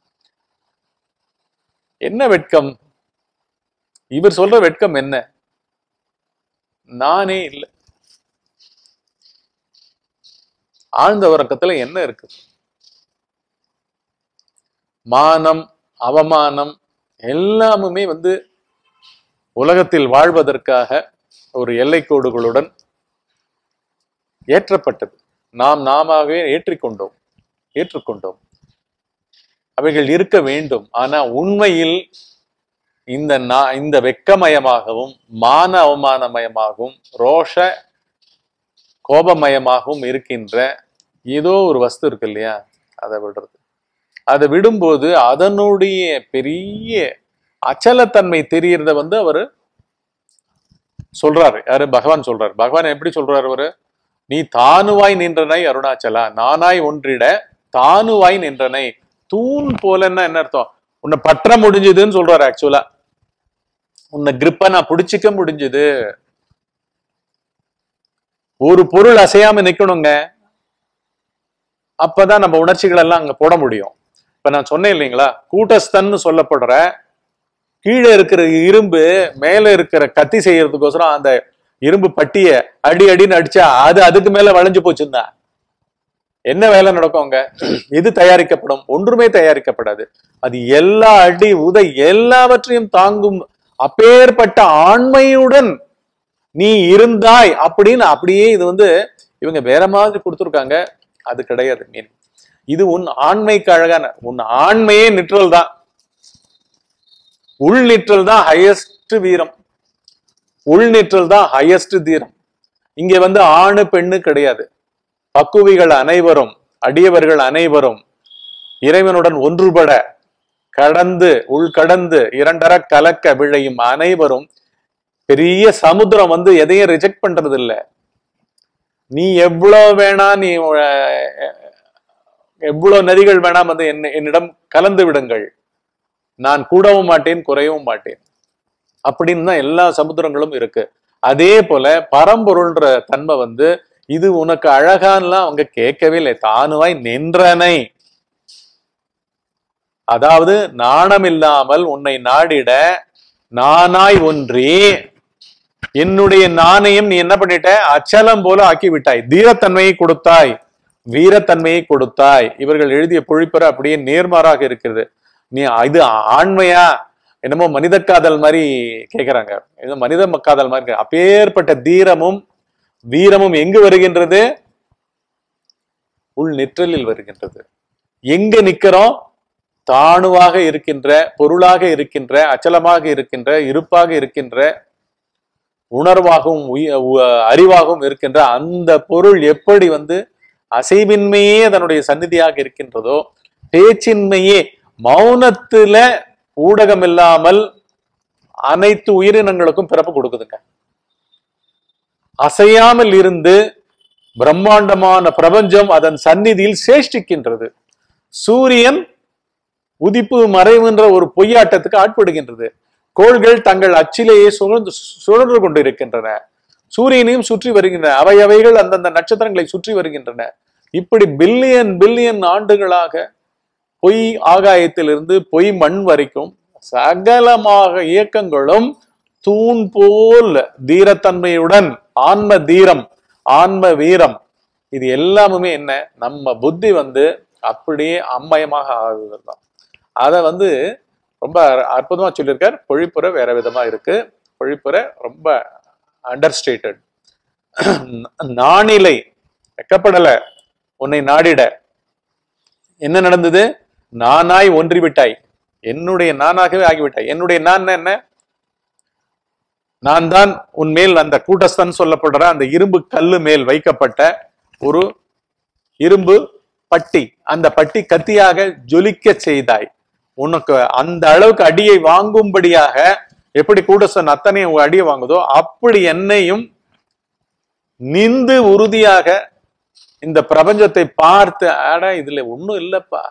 S1: என்ன வெட்கம் இவர் சொல்ற வெட்கம் என்ன நானே இல்லை ஆழ்ந்த உறக்கத்துல என்ன இருக்கு மானம் அவமானம் எல்லாமுமே வந்து உலகத்தில் வாழ்வதற்காக ஒரு எல்லைக்கோடுகளுடன் ஏற்றப்பட்டது நாம் நாமாகவே ஏற்றிக்கொண்டோம் ஏற்றுக்கொண்டோம் அவைகள் இருக்க வேண்டும் ஆனா உண்மையில் இந்த நா- இந்த வெக்கமயமாகவும் மான அவமானமயமாகவும் ரோஷ கோபமயமாகவும் இருக்கின்ற ஏதோ ஒரு வஸ்து இருக்கு இல்லையா அதை விடுறது அதை விடும்போது அதனுடைய பெரிய அச்சலத்தன்மை தெரியறத வந்து அவரு சொல்றாரு யாரு பகவான் சொல்றாரு பகவான் எப்படி சொல்றாரு அவரு நீ தானுவாய் நின்றனை அருணாச்சலா நானாய் ஒன்றிட தானுவாய் நின்றனை தூண் போலன்னா என்ன அர்த்தம் உன்னை பற்ற முடிஞ்சதுன்னு சொல்றாரு ஆக்சுவலா உன்னை கிரிப்ப நான் பிடிச்சிக்க முடிஞ்சது ஒரு பொருள் அசையாம நிக்கணுங்க அப்பதான் நம்ம உணர்ச்சிகள் எல்லாம் அங்க போட முடியும் இப்ப நான் சொன்னேன் இல்லைங்களா கூட்டஸ்தன்னு சொல்லப்படுற கீழே இருக்கிற இரும்பு மேல இருக்கிற கத்தி செய்யறதுக்கோசரம் அந்த இரும்பு பட்டிய அடி அடின்னு அடிச்சா அது அதுக்கு மேல வளைஞ்சு போச்சுன்னா என்ன வேலை நடக்கும் அங்க எது தயாரிக்கப்படும் ஒன்றுமே தயாரிக்கப்படாது அது எல்லா அடி உதை எல்லாவற்றையும் தாங்கும் அப்பேற்பட்ட ஆண்மையுடன் நீ இருந்தாய் அப்படின்னு அப்படியே இது வந்து இவங்க வேற மாதிரி கொடுத்துருக்காங்க அது கிடையாது மீன் இது உன் ஆண்மைக்கு அழகான உன் ஆண்மையே நிற்றல் தான் உள் நிற்றல் தான் ஹையஸ்ட் வீரம் உள் நிற்றல் தான் ஹையஸ்ட் தீரம் இங்க வந்து ஆணு பெண்ணு கிடையாது பக்குவிகள் அனைவரும் அடியவர்கள் அனைவரும் இறைவனுடன் ஒன்றுபட கடந்து உள்கடந்து இரண்டர கலக்க விழையும் அனைவரும் பெரிய சமுத்திரம் வந்து எதையும் ரிஜெக்ட் பண்றது இல்ல நீ எவ்வளவு வேணா நீ அஹ், எவ்வளவு நதிகள் வேணாம் வந்து என்ன என்னிடம் கலந்து விடுங்கள் நான் கூடவும் மாட்டேன் குறையவும் மாட்டேன் அப்படின்னு தான் எல்லா சமுத்திரங்களும் இருக்கு அதே போல பரம்பொருள்ன்ற தன்மை வந்து இது உனக்கு அழகான்லாம் அவங்க கேட்கவே இல்லை தானுவாய் நின்றனை அதாவது நாணம் இல்லாமல் உன்னை நாடிட நானாய் ஒன்றி என்னுடைய நாணயம் நீ என்ன பண்ணிட்ட அச்சலம் போல ஆக்கி விட்டாய் தீரத்தன்மையை கொடுத்தாய் வீரத்தன்மையை கொடுத்தாய் இவர்கள் எழுதிய பொழிப்புற அப்படியே நேர்மாறாக இருக்கிறது நீ இது ஆண்மையா என்னமோ மனித காதல் மாதிரி கேக்குறாங்க இது மனித ம- காதல் மாதிரி இருக்கு. அப்பேற்பட்ட தீரமும் வீரமும் எங்கு வருகின்றது உள் நிற்றலில் வருகின்றது எங்க நிக்கிறோம் தாணுவாக இருக்கின்ற பொருளாக இருக்கின்ற அச்சலமாக இருக்கின்ற இருப்பாக இருக்கின்ற உணர்வாகவும் உய- உ- அறிவாகவும் இருக்கின்ற அந்த பொருள் எப்படி வந்து அசைவின்மையே அதனுடைய சந்நிதியாக இருக்கின்றதோ பேச்சின்மையே மௌனத்துல ஊடகம் இல்லாமல் அனைத்து உயிரினங்களுக்கும் பிறப்பு கொடுக்குதுங்க அசையாமல் இருந்து பிரம்மாண்டமான பிரபஞ்சம் அதன் சந்நிதியில் சேஷ்டிக்கின்றது சூரியன் உதிப்பு மறைவுன்ற ஒரு பொய்யாட்டத்துக்கு ஆட்படுகின்றது கோள்கள் தங்கள் அச்சிலேயே சுழன்று சுழன்று கொண்டிருக்கின்றன சூரியனையும் சுற்றி வருகின்றன அவை அவைகள் அந்தந்த நட்சத்திரங்களை சுற்றி வருகின்றன இப்படி பில்லியன் பில்லியன் ஆண்டுகளாக பொய் ஆகாயத்திலிருந்து பொய் மண் வரைக்கும் சகலமாக இயக்கங்களும் தூண் போல் தீரத்தன்மையுடன் ஆன்ம தீரம் ஆன்ம வீரம் இது எல்லாமுமே என்ன நம்ம புத்தி வந்து அப்படியே அம்மயமாக ஆகுது தான் அதை வந்து ரொம்ப அற்புதமா சொல்லியிருக்கார் பொழிப்புரை வேற விதமா இருக்கு பொழிப்புரை ரொம்ப அண்டர்ஸ்டேட்டட் நாணிலை வெக்கப்படல உன்னை நாடிட என்ன நடந்தது நானாய் ஒன்றிவிட்டாய் என்னுடைய நானாகவே ஆகிவிட்டாய் என்னுடைய நான் என்ன நான் தான் உன் மேல் அந்த கூட்டஸ்தன் சொல்லப்படுற அந்த இரும்பு கல்லு மேல் வைக்கப்பட்ட ஒரு இரும்பு பட்டி அந்த பட்டி கத்தியாக ஜொலிக்க செய்தாய் உனக்கு அந்த அளவுக்கு அடியை வாங்கும்படியாக எப்படி கூட்டஸ்தன் அத்தனை அடியை வாங்குதோ அப்படி என்னையும் நிந்து உறுதியாக இந்த பிரபஞ்சத்தை பார்த்து அட இதுல ஒண்ணும் இல்லப்பா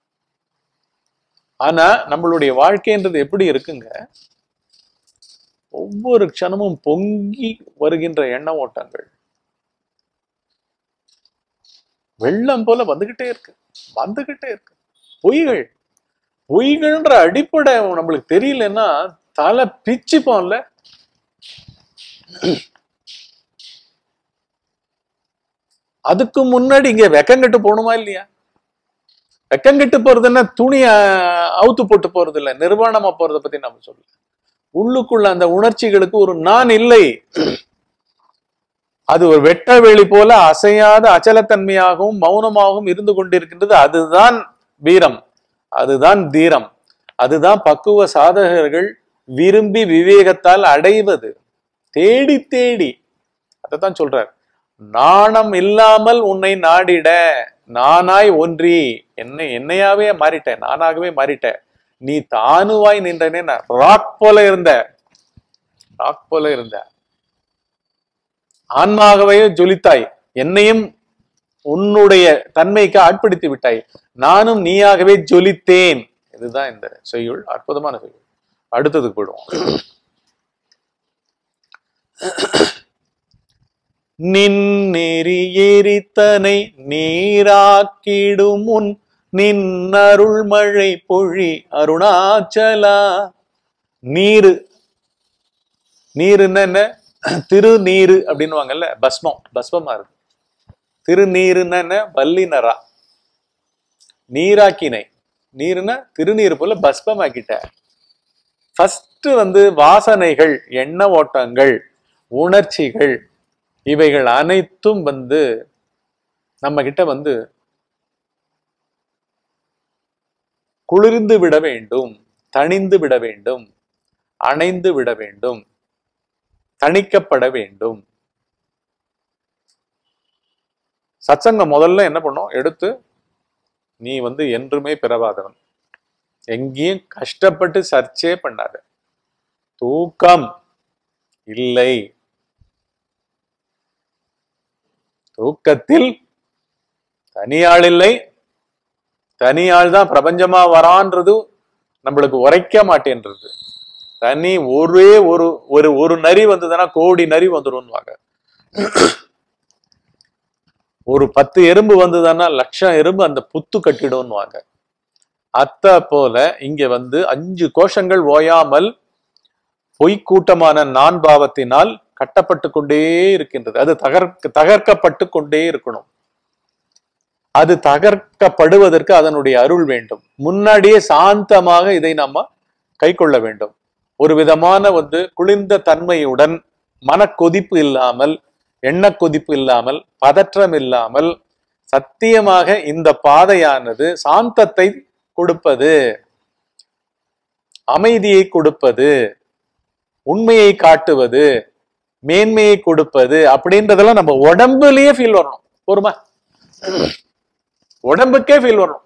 S1: ஆனா நம்மளுடைய வாழ்க்கைன்றது எப்படி இருக்குங்க ஒவ்வொரு க்ஷணமும் பொங்கி வருகின்ற எண்ண ஓட்டங்கள் வெள்ளம் போல வந்துகிட்டே இருக்கு வந்துகிட்டே இருக்கு பொய்கள் பொய்கள்ன்ற அடிப்படை நம்மளுக்கு தெரியலன்னா தலை பிச்சுப்போம்ல அதுக்கு முன்னாடி இங்க வெக்கங்கட்டு போகணுமா இல்லையா வெக்கங்கட்டு போறதுன்னா துணிய அவுத்து போட்டு போறது இல்ல நிர்வாணமா போறதை பத்தி நம்ம சொல்ல உள்ளுக்குள்ள அந்த உணர்ச்சிகளுக்கு ஒரு நான் இல்லை அது ஒரு வெட்ட வெளி போல அசையாத அச்சலத்தன்மையாகவும் மௌனமாகவும் இருந்து கொண்டிருக்கின்றது அதுதான் வீரம் அதுதான் தீரம் அதுதான் பக்குவ சாதகர்கள் விரும்பி விவேகத்தால் அடைவது தேடி தேடி அதைத்தான் சொல்றார் நாணம் இல்லாமல் உன்னை நாடிட நானாய் ஒன்றி என்னை என்னையாவே மாறிட்டேன் நானாகவே மாறிட்டேன் நீ தானுவாய் நின்றனே நான் ராக் போல இருந்த ராக் போல இருந்த ஆன்மாகவே ஜொலித்தாய் என்னையும் உன்னுடைய தன்மைக்கு ஆட்படுத்தி விட்டாய் நானும் நீயாகவே ஜொலித்தேன் இதுதான் இந்த செய்யுள் அற்புதமான செய்யுள் அடுத்ததுக்கு போயிடுவோம் நின்னெறி எரித்தனை நீராக்கிடும் உன் நின்னருள் மழை பொழி அருணாச்சலா நீரு நீருன்னா என்ன திருநீரு அப்படின்னுவாங்கல்ல பஸ்மம் பஸ்மமா இருக்கு திருநீருன்னா என்ன வல்லினரா நீராக்கினை நீருன்னா திருநீர் போல பஸ்பமாக்கிட்ட ஃபர்ஸ்ட் வந்து வாசனைகள் எண்ண ஓட்டங்கள் உணர்ச்சிகள் இவைகள் அனைத்தும் வந்து நம்ம கிட்ட வந்து குளிர்ந்து விட வேண்டும் தணிந்து விட வேண்டும் அணைந்து விட வேண்டும் தணிக்கப்பட வேண்டும் சத்சங்கம் முதல்ல என்ன பண்ணும் எடுத்து நீ வந்து என்றுமே பிறவாதவன் எங்கேயும் கஷ்டப்பட்டு சர்ச்சே பண்ணாத தூக்கம் இல்லை தூக்கத்தில் தனியாள் இல்லை தனியாள் தான் பிரபஞ்சமா வரான்றது நம்மளுக்கு உரைக்க மாட்டேன்றது தனி ஒரே ஒரு ஒரு ஒரு நரி வந்ததுன்னா கோடி நரி வந்துரும்வாங்க ஒரு பத்து எறும்பு வந்ததுன்னா லட்சம் எறும்பு அந்த புத்து கட்டிடும்வாங்க அத்த போல இங்க வந்து அஞ்சு கோஷங்கள் ஓயாமல் பொய்க்கூட்டமான நான் பாவத்தினால் கட்டப்பட்டு கொண்டே இருக்கின்றது அது தகர்க்க தகர்க்கப்பட்டு கொண்டே இருக்கணும் அது தகர்க்கப்படுவதற்கு அதனுடைய அருள் வேண்டும் முன்னாடியே சாந்தமாக இதை நம்ம கை கொள்ள வேண்டும் ஒரு விதமான வந்து குளிர்ந்த தன்மையுடன் மனக்கொதிப்பு இல்லாமல் எண்ண கொதிப்பு இல்லாமல் பதற்றம் இல்லாமல் சத்தியமாக இந்த பாதையானது சாந்தத்தை கொடுப்பது அமைதியை கொடுப்பது உண்மையை காட்டுவது மேன்மையை கொடுப்பது அப்படின்றதெல்லாம் நம்ம உடம்புலயே ஃபீல் வரணும் போருமா உடம்புக்கே ஃபீல் வரணும்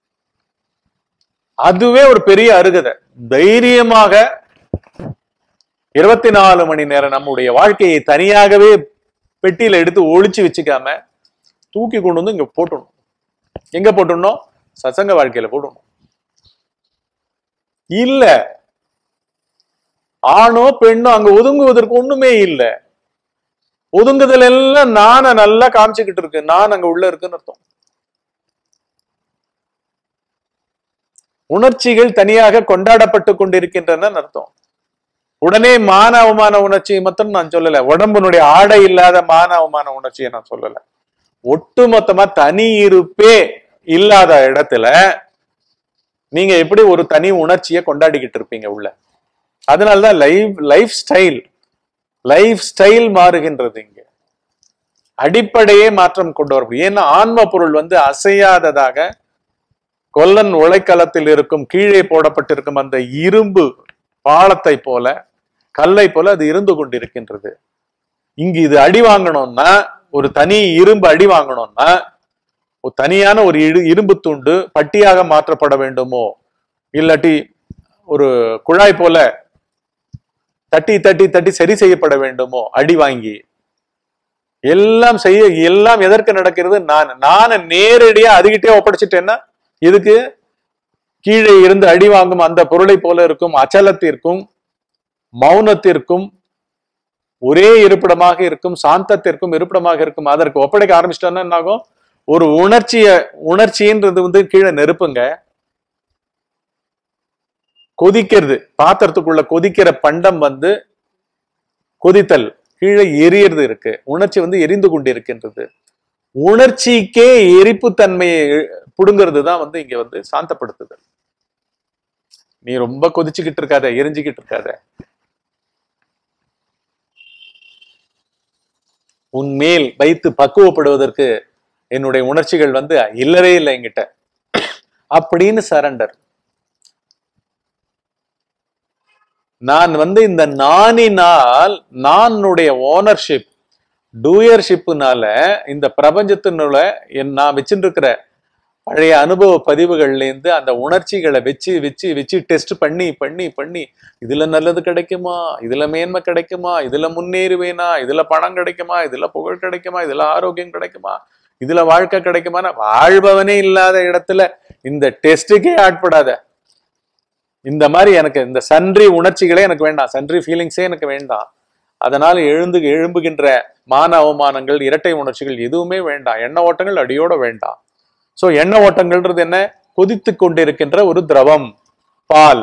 S1: அதுவே ஒரு பெரிய அருகதை தைரியமாக இருபத்தி நாலு மணி நேரம் நம்முடைய வாழ்க்கையை தனியாகவே பெட்டியில எடுத்து ஒளிச்சு வச்சுக்காம தூக்கி கொண்டு வந்து இங்க போட்டுடணும் எங்க போட்டுடணும் சசங்க வாழ்க்கையில போடணும் இல்ல ஆணோ பெண்ணோ அங்க ஒதுங்குவதற்கு ஒண்ணுமே இல்ல ஒதுங்குதல் எல்லாம் நான நல்லா காமிச்சுக்கிட்டு இருக்கு நான் அங்க உள்ள இருக்குன்னு அர்த்தம் உணர்ச்சிகள் தனியாக கொண்டாடப்பட்டு கொண்டிருக்கின்றன அர்த்தம் உடனே மான அவமான உணர்ச்சியை மட்டும் நான் சொல்லல உடம்பினுடைய ஆடை இல்லாத மான அவமான உணர்ச்சியை நான் சொல்லல ஒட்டுமொத்தமா தனி இருப்பே இல்லாத இடத்துல நீங்க எப்படி ஒரு தனி உணர்ச்சியை கொண்டாடிக்கிட்டு இருப்பீங்க உள்ள அதனாலதான் life lifestyle lifestyle மாறுகின்றது இங்க அடிப்படையே மாற்றம் கொண்டு வர முடியும் ஏன்னா ஆன்ம பொருள் வந்து அசையாததாக கொல்லன் உலைக்களத்தில் இருக்கும் கீழே போடப்பட்டிருக்கும் அந்த இரும்பு பாலத்தை போல கல்லை போல அது இருந்து கொண்டிருக்கின்றது இங்கு இது அடி வாங்கணும்னா ஒரு தனி இரும்பு அடி வாங்கணும்னா ஒரு தனியான ஒரு இரு இரும்பு துண்டு பட்டியாக மாற்றப்பட வேண்டுமோ இல்லாட்டி ஒரு குழாய் போல தட்டி தட்டி தட்டி சரி செய்யப்பட வேண்டுமோ அடி வாங்கி எல்லாம் செய்ய எல்லாம் எதற்கு நடக்கிறது நான் நான் நேரடியா அதுகிட்டே ஒப்படைச்சிட்டேன்னா இதுக்கு கீழே இருந்து அடி வாங்கும் அந்த பொருளை போல இருக்கும் அச்சலத்திற்கும் மௌனத்திற்கும் ஒரே இருப்பிடமாக இருக்கும் சாந்தத்திற்கும் இருப்பிடமாக இருக்கும் அதற்கு ஒப்படைக்க ஆரம்பிச்சிட்டோன்னா என்ன ஆகும் ஒரு உணர்ச்சிய உணர்ச்சின்றது வந்து கீழே நெருப்புங்க கொதிக்கிறது பாத்திரத்துக்குள்ள கொதிக்கிற பண்டம் வந்து கொதித்தல் கீழே எரியறது இருக்கு உணர்ச்சி வந்து எரிந்து கொண்டிருக்கின்றது உணர்ச்சிக்கே எரிப்பு தன்மையை புடுங்கிறது தான் வந்து இங்க வந்து சாந்தப்படுத்துதல் நீ ரொம்ப கொதிச்சுக்கிட்டு இருக்காத எரிஞ்சுக்கிட்டு இருக்காத உன் மேல் வைத்து பக்குவப்படுவதற்கு என்னுடைய உணர்ச்சிகள் வந்து இல்லவே இல்லை என்கிட்ட அப்படின்னு சரண்டர் நான் வந்து இந்த நானினால் நானுடைய ஓனர்ஷிப் டூயர்ஷிப்புனால இந்த பிரபஞ்சத்தினுள்ள என் நான் வச்சுட்டு இருக்கிற பழைய அனுபவ பதிவுகள்ல இருந்து அந்த உணர்ச்சிகளை வச்சு வச்சு வச்சு டெஸ்ட் பண்ணி பண்ணி பண்ணி இதுல நல்லது கிடைக்குமா இதுல மேன்மை கிடைக்குமா இதுல முன்னேறுவேனா இதுல பணம் கிடைக்குமா இதுல புகழ் கிடைக்குமா இதுல ஆரோக்கியம் கிடைக்குமா இதுல வாழ்க்கை கிடைக்குமானா வாழ்பவனே இல்லாத இடத்துல இந்த டெஸ்ட்டுக்கே ஆட்படாத இந்த மாதிரி எனக்கு இந்த சன்றி உணர்ச்சிகளே எனக்கு வேண்டாம் சன்றி ஃபீலிங்ஸே எனக்கு வேண்டாம் அதனால எழுந்து எழும்புகின்ற மான அவமானங்கள் இரட்டை உணர்ச்சிகள் எதுவுமே வேண்டாம் எண்ண ஓட்டங்கள் அடியோட வேண்டாம் சோ எண்ண ஓட்டங்கள்ன்றது என்ன கொதித்து கொண்டிருக்கின்ற ஒரு திரவம் பால்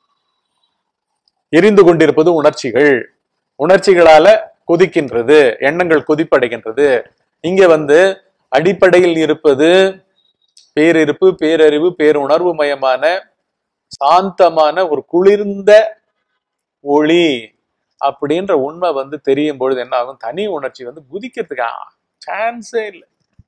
S1: எரிந்து கொண்டிருப்பது உணர்ச்சிகள் உணர்ச்சிகளால கொதிக்கின்றது எண்ணங்கள் கொதிப்படைகின்றது இங்க வந்து அடிப்படையில் இருப்பது பேரிருப்பு பேரறிவு பேருணர்வு மயமான சாந்தமான ஒரு குளிர்ந்த ஒளி அப்படின்ற உண்மை வந்து தெரியும் பொழுது என்ன ஆகும் தனி உணர்ச்சி வந்து குதிக்கிறதுக்கு சான்ஸே இல்லை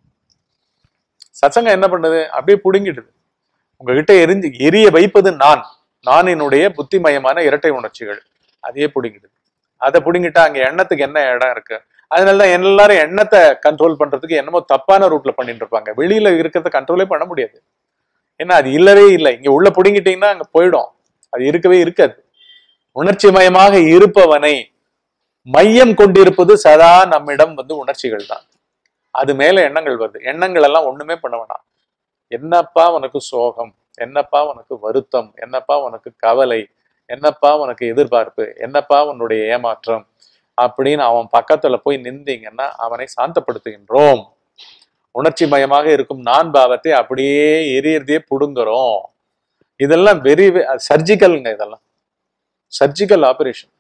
S1: சத்சங்கம் என்ன பண்ணுது அப்படியே புடுங்கிடுது உங்ககிட்ட எரிஞ்சு எரிய வைப்பது நான் நான் என்னுடைய புத்திமயமான இரட்டை உணர்ச்சிகள் அதையே புடுங்கிடுது அதை புடுங்கிட்டா அங்க எண்ணத்துக்கு என்ன இடம் இருக்கு அதனாலதான் எல்லாரும் எண்ணத்தை கண்ட்ரோல் பண்றதுக்கு என்னமோ தப்பான ரூட்ல பண்ணிட்டு இருப்பாங்க வெளியில இருக்கிறத கண்ட்ரோலே பண்ண முடியாது ஏன்னா அது இல்லவே இல்லை இங்க உள்ள புடுங்கிட்டீங்கன்னா அங்க போயிடும் அது இருக்கவே இருக்காது உணர்ச்சி மயமாக இருப்பவனை மையம் கொண்டிருப்பது சதா நம்மிடம் வந்து உணர்ச்சிகள் தான் அது மேல எண்ணங்கள் வருது எண்ணங்கள் எல்லாம் ஒண்ணுமே பண்ண வேணாம் என்னப்பா உனக்கு சோகம் என்னப்பா உனக்கு வருத்தம் என்னப்பா உனக்கு கவலை என்னப்பா உனக்கு எதிர்பார்ப்பு என்னப்பா உன்னுடைய ஏமாற்றம் அப்படின்னு அவன் பக்கத்துல போய் நின்றீங்கன்னா அவனை சாந்தப்படுத்துகின்றோம் உணர்ச்சி மயமாக இருக்கும் நான் பாவத்தை அப்படியே எரியறதே புடுங்குறோம் இதெல்லாம் வெரி சர்ஜிக்கல்ங்க இதெல்லாம் சர்ஜிக்கல் ஆபரேஷன்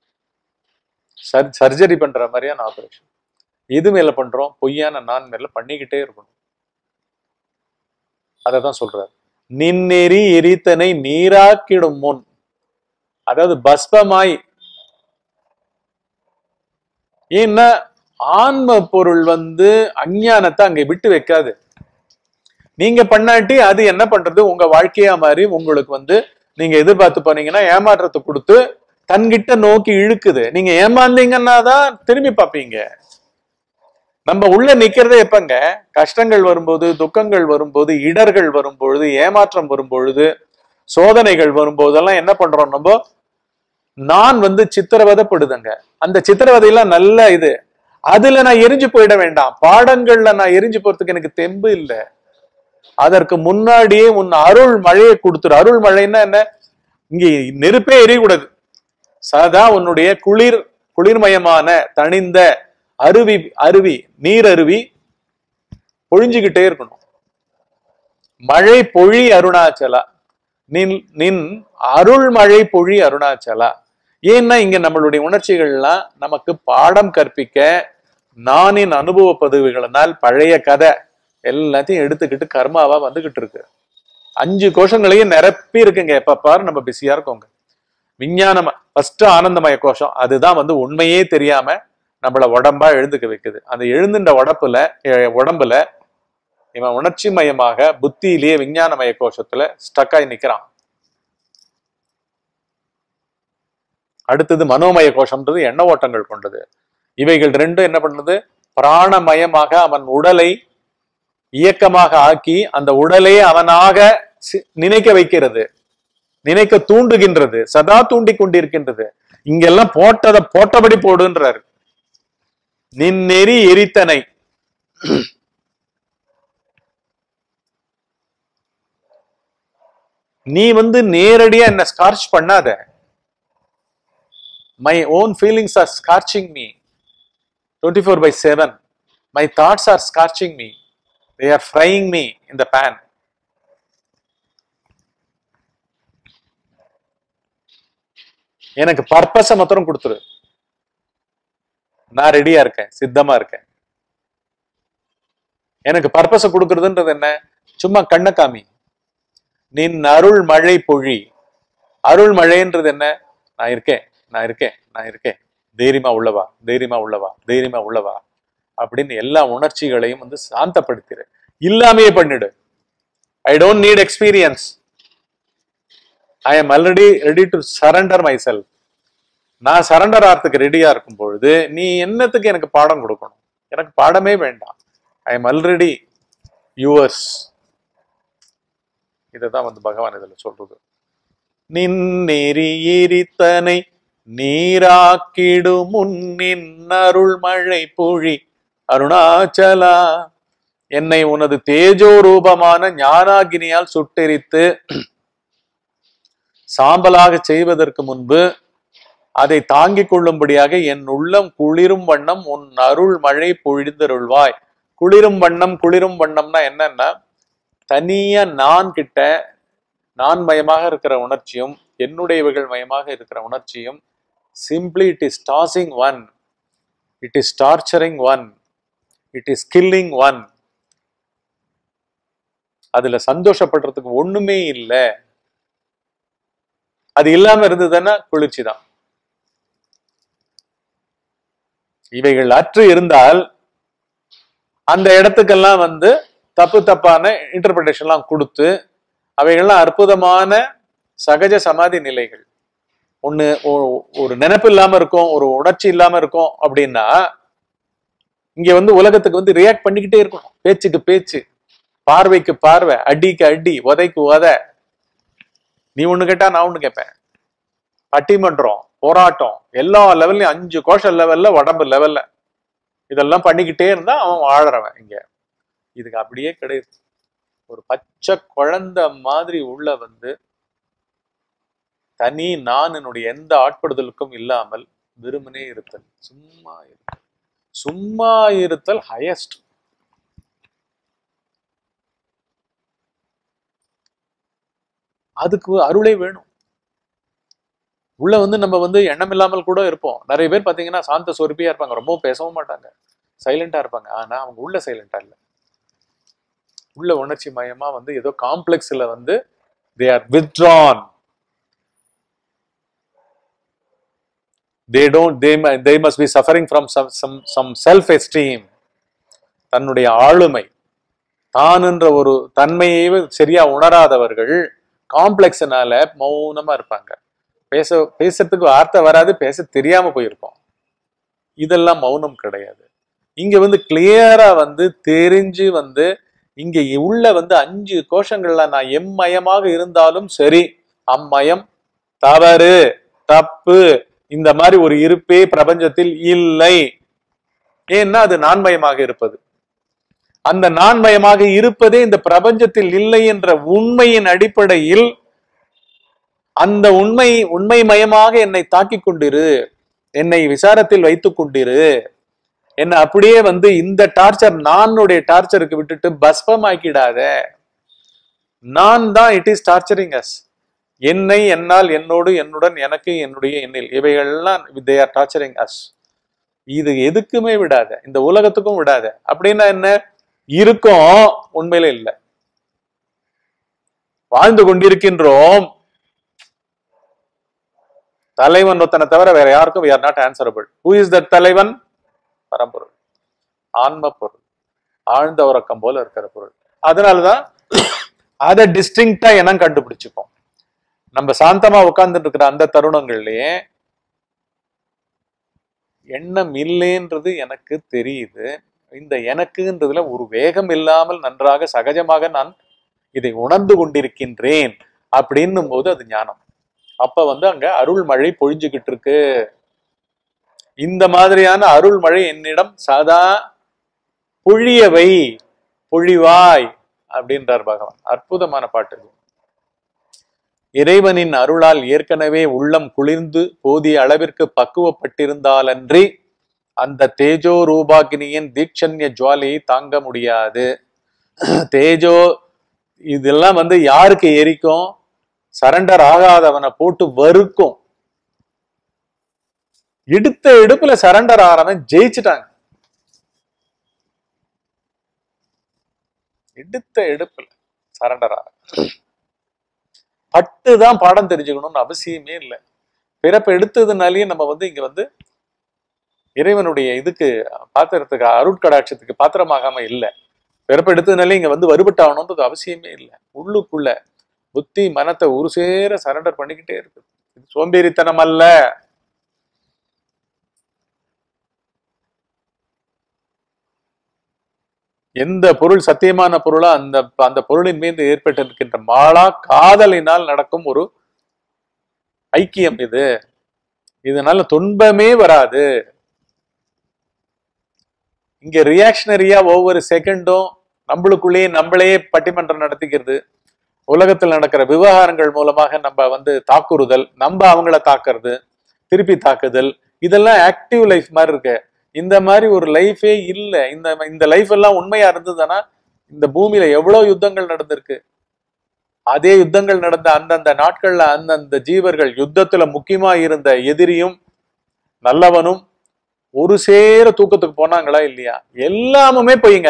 S1: சர்ஜரி பண்ற மாதிரியான ஆபரேஷன் எது மேல பண்றோம் பொய்யான நான் மேல பண்ணிக்கிட்டே இருக்கணும் அததான் சொல்றாரு நின்னெறி எரித்தனை நீராக்கிடும் முன் அதாவது பஸ்பமாய் ஏன்னா ஆன்ம பொருள் வந்து அஞ்ஞானத்தை அங்க விட்டு வைக்காது நீங்க பண்ணாட்டி அது என்ன பண்றது உங்க வாழ்க்கையா மாதிரி உங்களுக்கு வந்து நீங்க எதிர்பார்த்து போனீங்கன்னா ஏமாற்றத்தை கொடுத்து தன்கிட்ட நோக்கி இழுக்குது நீங்க ஏமாந்தீங்கன்னா தான் திரும்பி பார்ப்பீங்க நம்ம உள்ள நிக்கிறதே எப்பங்க கஷ்டங்கள் வரும்போது துக்கங்கள் வரும்போது இடர்கள் வரும்பொழுது ஏமாற்றம் வரும்பொழுது சோதனைகள் வரும்போதெல்லாம் என்ன பண்றோம் நம்ம நான் வந்து சித்திரவதைப்படுதுங்க அந்த சித்திரவதையெல்லாம் நல்ல இது அதுல நான் எரிஞ்சு போயிட வேண்டாம் பாடங்கள்ல நான் எரிஞ்சு போறதுக்கு எனக்கு தெம்பு இல்லை அதற்கு முன்னாடியே உன் அருள் மழையை கொடுத்துரு அருள் மழைன்னா என்ன இங்க நெருப்பே எரியக்கூடாது சதா உன்னுடைய குளிர் குளிர்மயமான தணிந்த அருவி அருவி நீர் அருவி பொழிஞ்சுக்கிட்டே இருக்கணும் மழை பொழி அருணாச்சலா நின் நின் அருள் மழை பொழி அருணாச்சலா ஏன்னா இங்க நம்மளுடைய உணர்ச்சிகள்லாம் நமக்கு பாடம் கற்பிக்க நானின் அனுபவ பதிவுகளினால் பழைய கதை எல்லாத்தையும் எடுத்துக்கிட்டு கர்மாவா வந்துகிட்டு இருக்கு அஞ்சு கோஷங்களையும் நிரப்பி இருக்குங்க எப்ப பாரு நம்ம பிஸியா இருக்கோங்க விஞ்ஞானம் ஃபர்ஸ்ட் ஆனந்தமய கோஷம் அதுதான் வந்து உண்மையே தெரியாம நம்மள உடம்பா எழுந்துக்க வைக்குது அந்த எழுந்துட்ட உடம்புல உடம்புல இவன் உணர்ச்சி மயமாக புத்தியிலேயே விஞ்ஞானமய கோஷத்துல ஸ்டக்காய் நிக்கிறான் அடுத்தது மனோமய கோஷம்ன்றது எண்ண ஓட்டங்கள் கொண்டது இவைகள் ரெண்டும் என்ன பண்ணுது பிராணமயமாக அவன் உடலை இயக்கமாக ஆக்கி அந்த உடலே அவனாக நினைக்க வைக்கிறது நினைக்க தூண்டுகின்றது சதா தூண்டி கொண்டிருக்கின்றது இங்கெல்லாம் போட்டதை போட்டபடி போடுன்றாரு நின்னெறி எரித்தனை நீ வந்து நேரடியா என்ன ஸ்கார்ச் பண்ணாத my own feelings are scorching me twenty four by seven my thoughts are scorching me they are frying me in the pan எனக்கு பர்பஸை மாத்திரம் கொடுத்துரு நான் ரெடியா இருக்கேன் சித்தமா இருக்கேன் எனக்கு பர்பஸை கொடுக்கறதுன்றது என்ன சும்மா கண்ண காமி நின் அருள் மழை பொழி அருள் மழைன்றது என்ன நான் இருக்கேன் நான் இருக்கேன் நான் இருக்கேன் தைரியமா உள்ளவா தைரியமா உள்ளவா தைரியமா உள்ளவா அப்படின்னு எல்லா உணர்ச்சிகளையும் வந்து சாந்தப்படுத்திடு இல்லாமையே பண்ணிடு I don't need experience I am already ready to surrender myself நான் சரண்டர் ஆகிறதுக்கு ரெடியா இருக்கும் பொழுது நீ என்னத்துக்கு எனக்கு பாடம் கொடுக்கணும் எனக்கு பாடமே வேண்டாம் ஐ எம் ஆல்ரெடி யுவர்ஸ் தான் வந்து பகவான் இதுல சொல்றது நின்னெறி எரித்தனை நீராக்கிடும் முன்னின் அருள் மழை பொழி அருணாச்சலா என்னை உனது தேஜோ ரூபமான ஞானாகினியால் சுட்டெரித்து சாம்பலாக செய்வதற்கு முன்பு அதை தாங்கிக் கொள்ளும்படியாக என் உள்ளம் குளிரும் வண்ணம் உன் அருள் மழை பொழிந்தருள்வாய் குளிரும் வண்ணம் குளிரும் வண்ணம்னா என்னன்னா தனியா நான் கிட்ட நான் மயமாக இருக்கிற உணர்ச்சியும் என்னுடையவர்கள் மயமாக இருக்கிற உணர்ச்சியும் simply it is tossing one it is torturing one it is killing one அதுல சந்தோஷப்படுறதுக்கு ஒண்ணுமே இல்லை அது இல்லாம இருந்ததுன்னா குளிர்ச்சி தான் இவைகள் அற்று இருந்தால் அந்த இடத்துக்கெல்லாம் வந்து தப்பு தப்பான இன்டர்பிரேஷன்லாம் கொடுத்து அவைகள்லாம் அற்புதமான சகஜ சமாதி நிலைகள் ஒண்ணு ஒ- ஒரு நினைப்பு இல்லாம இருக்கும் ஒரு உணர்ச்சி இல்லாம இருக்கும் அப்படின்னா இங்க வந்து உலகத்துக்கு வந்து ரியாக்ட் பண்ணிக்கிட்டே இருக்கணும் பேச்சுக்கு பேச்சு பார்வைக்கு பார்வை அடிக்கு அடி உதைக்கு உத நீ ஒண்ணு கேட்டா நான் ஒண்ணு கேட்பேன் பட்டிமன்றம் போராட்டம் எல்லா லெவல்லையும் அஞ்சு கோஷ லெவல்ல உடம்பு லெவல்ல இதெல்லாம் பண்ணிக்கிட்டே இருந்தா அவன் வாழறவன் இங்க இதுக்கு அப்படியே கிடையாது ஒரு பச்சை குழந்தை மாதிரி உள்ள வந்து தனி நான் என்னுடைய எந்த ஆட்படுதலுக்கும் இல்லாமல் வெறுமனே இருத்தல் சும்மா இருத்தல் சும்மா இருத்தல் ஹையஸ்ட் அதுக்கு அருளே வேணும் உள்ள வந்து நம்ம வந்து எண்ணம் இல்லாமல் கூட இருப்போம் நிறைய பேர் பாத்தீங்கன்னா சாந்த சொருப்பியா இருப்பாங்க ரொம்ப பேசவும் மாட்டாங்க சைலண்டா இருப்பாங்க ஆனா அவங்க உள்ள சைலண்டா இல்ல உள்ள உணர்ச்சி மயமா வந்து ஏதோ காம்ப்ளெக்ஸ்ல வந்து they are withdrawn they don't they mu- they must be suffering from some some some self esteem தன்னுடைய ஆளுமை தானுன்ற ஒரு தன்மையை சரியா உணராதவர்கள் காம்ப்ளெக்ஸ்னால மௌனமா இருப்பாங்க பேச பேசுறதுக்கு வார்த்தை வராது பேச தெரியாம போயிருக்கோம் இதெல்லாம் மௌனம் கிடையாது இங்க வந்து கிளியரா வந்து தெரிஞ்சு வந்து இங்க உள்ள வந்து அஞ்சு கோஷங்கள்ல நான் எம்மயமாக இருந்தாலும் சரி அம்மயம் தவறு தப்பு இந்த மாதிரி ஒரு இருப்பே பிரபஞ்சத்தில் இல்லை ஏன்னா அது நான்மயமாக இருப்பது அந்த நான்மயமாக இருப்பதே இந்த பிரபஞ்சத்தில் இல்லை என்ற உண்மையின் அடிப்படையில் அந்த உண்மை உண்மை மயமாக என்னை தாக்கிக் கொண்டிரு என்னை விசாரத்தில் வைத்துக் கொண்டிரு என்ன அப்படியே வந்து இந்த டார்ச்சர் நானுடைய டார்ச்சருக்கு விட்டுட்டு பஸ்பமாக்கிடாத நான் தான் இட் இஸ் டார்ச்சரிங் அஸ் என்னை என்னால் என்னோடு என்னுடன் எனக்கு என்னுடைய எண்ணில் இவைகள்லாம் தே ஆர் டார்ச்சரிங் அஸ் இது எதுக்குமே விடாத இந்த உலகத்துக்கும் விடாத அப்படின்னா என்ன இருக்கும் உண்மையில இல்லை வாழ்ந்து கொண்டிருக்கின்றோம் தலைவன் ஒருத்தனை தவிர வேற யாருக்கும் we are not answerable who is that தலைவன் பரம்பொருள் ஆன்ம பொருள் ஆழ்ந்த உறக்கம் போல இருக்கிற பொருள் அதனாலதான் அதை டிஸ்டிங்டா இனம் கண்டுபிடிச்சுப்போம் நம்ம சாந்தமா உட்கார்ந்துட்டு இருக்கிற அந்த தருணங்கள்லயே எண்ணம் இல்லைன்றது எனக்கு தெரியுது இந்த எனக்குன்றதுல ஒரு வேகம் இல்லாமல் நன்றாக சகஜமாக நான் இதை உணர்ந்து கொண்டிருக்கின்றேன் அப்படின்னும் போது அது ஞானம் அப்ப வந்து அங்க அருள் மழை பொழிஞ்சுகிட்டு இருக்கு இந்த மாதிரியான அருள் மழை என்னிடம் சதா பொழியவை பொழிவாய் அப்படின்றார் பகவான் அற்புதமான பாட்டு இது இறைவனின் அருளால் ஏற்கனவே உள்ளம் குளிர்ந்து போதிய அளவிற்கு பக்குவப்பட்டிருந்தாலன்றி அந்த தேஜோ ரூபாகினியின் தீட்சண்ய ஜுவாலையை தாங்க முடியாது தேஜோ இதெல்லாம் வந்து யாருக்கு எரிக்கும் சரண்டர் ஆகாதவனை போட்டு வறுக்கும் எடுத்த எடுப்புல சரண்டர் ஆறவன் ஜெயிச்சுட்டாங்க எடுத்த எடுப்புல சரண்டர் ஆற பட்டு தான் பாடம் தெரிஞ்சுக்கணும்னு அவசியமே இல்லை பிறப்பு எடுத்ததுனாலேயே நம்ம வந்து இங்க வந்து இறைவனுடைய இதுக்கு பாத்திரத்துக்கு அருட்கடாட்சத்துக்கு பாத்திரமாகாம இல்லை பிறப்பு எடுத்ததுனாலே இங்க வந்து வருபட்டாகணுன்றது அவசியமே இல்லை உள்ளுக்குள்ள புத்தி மனத்தை ஒரு சேர சரண்டர் பண்ணிக்கிட்டே இருக்கு இது சோம்பேறித்தனம் அல்ல எந்த பொருள் சத்தியமான பொருளா அந்த அந்த பொருளின் மீது ஏற்பட்டிருக்கின்ற மாளா காதலினால் நடக்கும் ஒரு ஐக்கியம் இது இதனால துன்பமே வராது இங்க ரியாக்ஷனரியா ஒவ்வொரு செகண்டும் நம்மளுக்குள்ளேயே நம்மளே பட்டிமன்றம் நடத்திக்கிறது உலகத்தில் நடக்கிற விவகாரங்கள் மூலமாக நம்ம வந்து தாக்குறுதல் நம்ம அவங்கள தாக்குறது திருப்பி தாக்குதல் இதெல்லாம் ஆக்டிவ் லைஃப் மாதிரி இருக்கு இந்த மாதிரி ஒரு லைஃபே இல்லை இந்த இந்த லைஃப் எல்லாம் உண்மையா இருந்ததுன்னா இந்த பூமியில எவ்வளவு யுத்தங்கள் நடந்திருக்கு அதே யுத்தங்கள் நடந்த அந்தந்த நாட்கள்ல அந்தந்த ஜீவர்கள் யுத்தத்துல முக்கியமா இருந்த எதிரியும் நல்லவனும் ஒரு சேர தூக்கத்துக்கு போனாங்களா இல்லையா எல்லாமுமே பொய்ங்க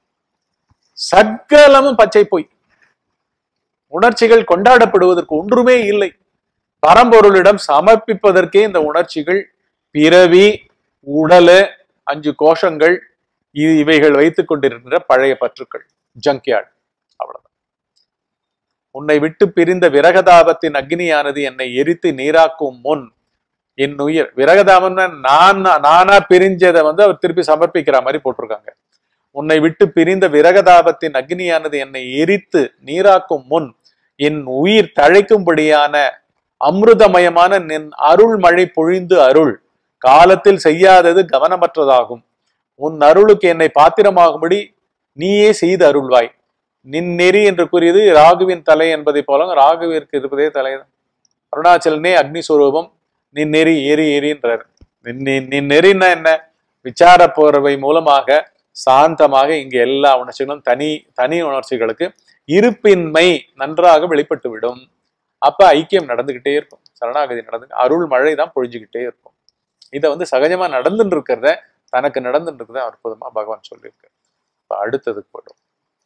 S1: சகலமும் பச்சை பொய் உணர்ச்சிகள் கொண்டாடப்படுவதற்கு ஒன்றுமே இல்லை பரம்பொருளிடம் சமர்ப்பிப்பதற்கே இந்த உணர்ச்சிகள் பிறவி உடலு அஞ்சு கோஷங்கள் இ- இவைகள் வைத்துக் கொண்டிருக்கின்ற பழைய பற்றுக்கள் ஜங்க்யார்ட் அவ்வளவுதான் உன்னை விட்டு பிரிந்த விரகதாபத்தின் அக்னியானது என்னை எரித்து நீராக்கும் முன் என் உயிர் விரகதாபம்னா நான் நானா பிரிஞ்சதை வந்து அவர் திருப்பி சமர்ப்பிக்கிற மாதிரி போட்டிருக்காங்க உன்னை விட்டு பிரிந்த விரகதாபத்தின் அக்னியானது என்னை எரித்து நீராக்கும் முன் என் உயிர் தழைக்கும்படியான அமிர்தமயமான நின் அருள் மழை பொழிந்து அருள் காலத்தில் செய்யாதது கவனமற்றதாகும் உன் அருளுக்கு என்னை பாத்திரமாகும்படி நீயே செய்து அருள்வாய் நின் நெறி என்று கூறியது ராகுவின் தலை என்பதை போல ராகுவிற்கு இருப்பதே தலை அருணாச்சலனே அக்னி ஸ்வரூபம் நின் நெறி ஏறி ஏறின்றார் நின் நின் நின் நெறின்னா என்ன விசார போர்வை மூலமாக சாந்தமாக இங்க எல்லா உணர்ச்சிகளும் தனி தனி உணர்ச்சிகளுக்கு இருப்பின்மை நன்றாக வெளிப்பட்டு விடும் அப்ப ஐக்கியம் நடந்துகிட்டே இருக்கும் சரணாகதி நடந்து அருள் மழை தான் பொழிஞ்சுக்கிட்டே இருக்கும் இதை வந்து சகஜமா நடந்துட்டு இருக்கிறத தனக்கு நடந்துட்டு இருக்கிறத அற்புதமா பகவான் சொல்லியிருக்காரு இப்ப அடுத்ததுக்கு போயிடும்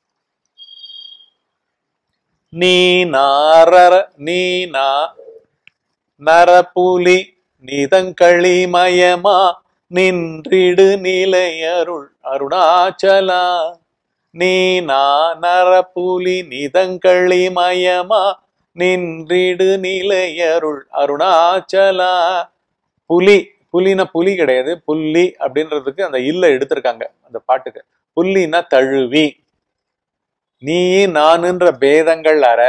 S1: நீ நாரர நீ நா நரப்புலி நிதங்களிமயமா நின்றிடு நிலையருள் அருணாச்சலா நீ நா நரப்புலி நிதங்களிமயமா நின்றிடு நிலையருள் அருணாச்சலா புலி புலினா புலி கிடையாது புள்ளி அப்படின்றதுக்கு அந்த இல்ல எடுத்திருக்காங்க அந்த பாட்டுக்கு புள்ளினா தழுவி நீ நானுன்ற பேதங்கள் அற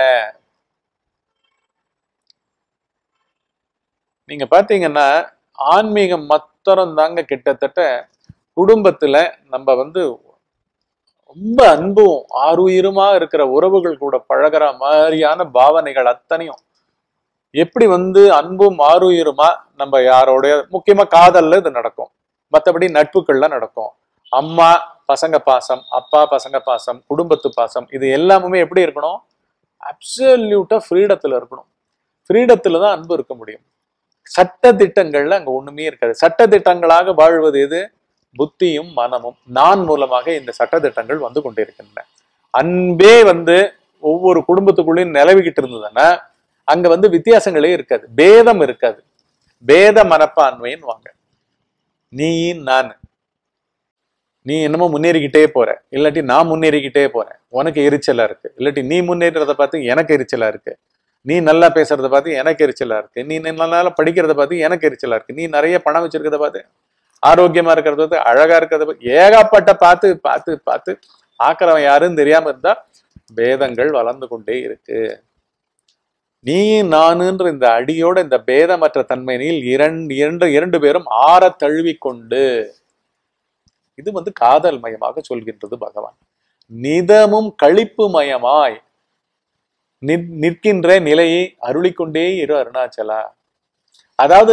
S1: நீங்க பாத்தீங்கன்னா ஆன்மீகம் மாத்திரம் தாங்க கிட்டத்தட்ட குடும்பத்துல நம்ம வந்து ரொம்ப அன்பும் ஆறுயிருமா இருக்கிற உறவுகள் கூட பழகுற மாதிரியான பாவனைகள் அத்தனையும் எப்படி வந்து அன்பும் ஆறுயிருமா நம்ம யாரோடைய முக்கியமா காதல்ல இது நடக்கும் மற்றபடி நட்புகள்ல நடக்கும் அம்மா பசங்க பாசம் அப்பா பசங்க பாசம் குடும்பத்து பாசம் இது எல்லாமுமே எப்படி இருக்கணும் அப்சல்யூட்டா ஃப்ரீடத்துல இருக்கணும் ஃப்ரீடத்துல தான் அன்பு இருக்க முடியும் சட்ட திட்டங்கள்ல அங்க ஒண்ணுமே இருக்காது சட்ட திட்டங்களாக வாழ்வது எது புத்தியும் மனமும் நான் மூலமாக இந்த சட்ட திட்டங்கள் வந்து கொண்டிருக்கின்றன அன்பே வந்து ஒவ்வொரு குடும்பத்துக்குள்ளேயும் நிலவிக்கிட்டு இருந்ததுன்னா அங்க வந்து வித்தியாசங்களே இருக்காது பேதம் இருக்காது பேத மனப்பான்மைன்னு வாங்க நீ நான் நீ என்னமோ முன்னேறிக்கிட்டே போற இல்லாட்டி நான் முன்னேறிக்கிட்டே போறேன் உனக்கு எரிச்சலா இருக்கு இல்லாட்டி நீ முன்னேறத பார்த்து எனக்கு எரிச்சலா இருக்கு நீ நல்லா பேசுறத பார்த்து எனக்கு எரிச்சலா இருக்கு நீ நல்லா படிக்கிறத பார்த்து எனக்கு எரிச்சலா இருக்கு நீ நிறைய பணம் வச்சிருக்கிறத பார்த்து ஆரோக்கியமா இருக்கிறத பார்த்து அழகா இருக்கிறத பார்த்து ஏகப்பட்ட பார்த்து பார்த்து பார்த்து ஆக்கிறவன் யாருன்னு தெரியாம இருந்தா பேதங்கள் வளர்ந்து கொண்டே இருக்கு நீ நானுன்ற இந்த அடியோட இந்த பேதமற்ற தன்மையில் இரண்டு இரண்டு இரண்டு பேரும் ஆற தழுவி கொண்டு இது வந்து காதல் மயமாக சொல்கின்றது பகவான் நிதமும் கழிப்பு மயமாய் நிற்- நிற்கின்ற நிலையை அருளிக்கொண்டே இரு அருணாச்சலா அதாவது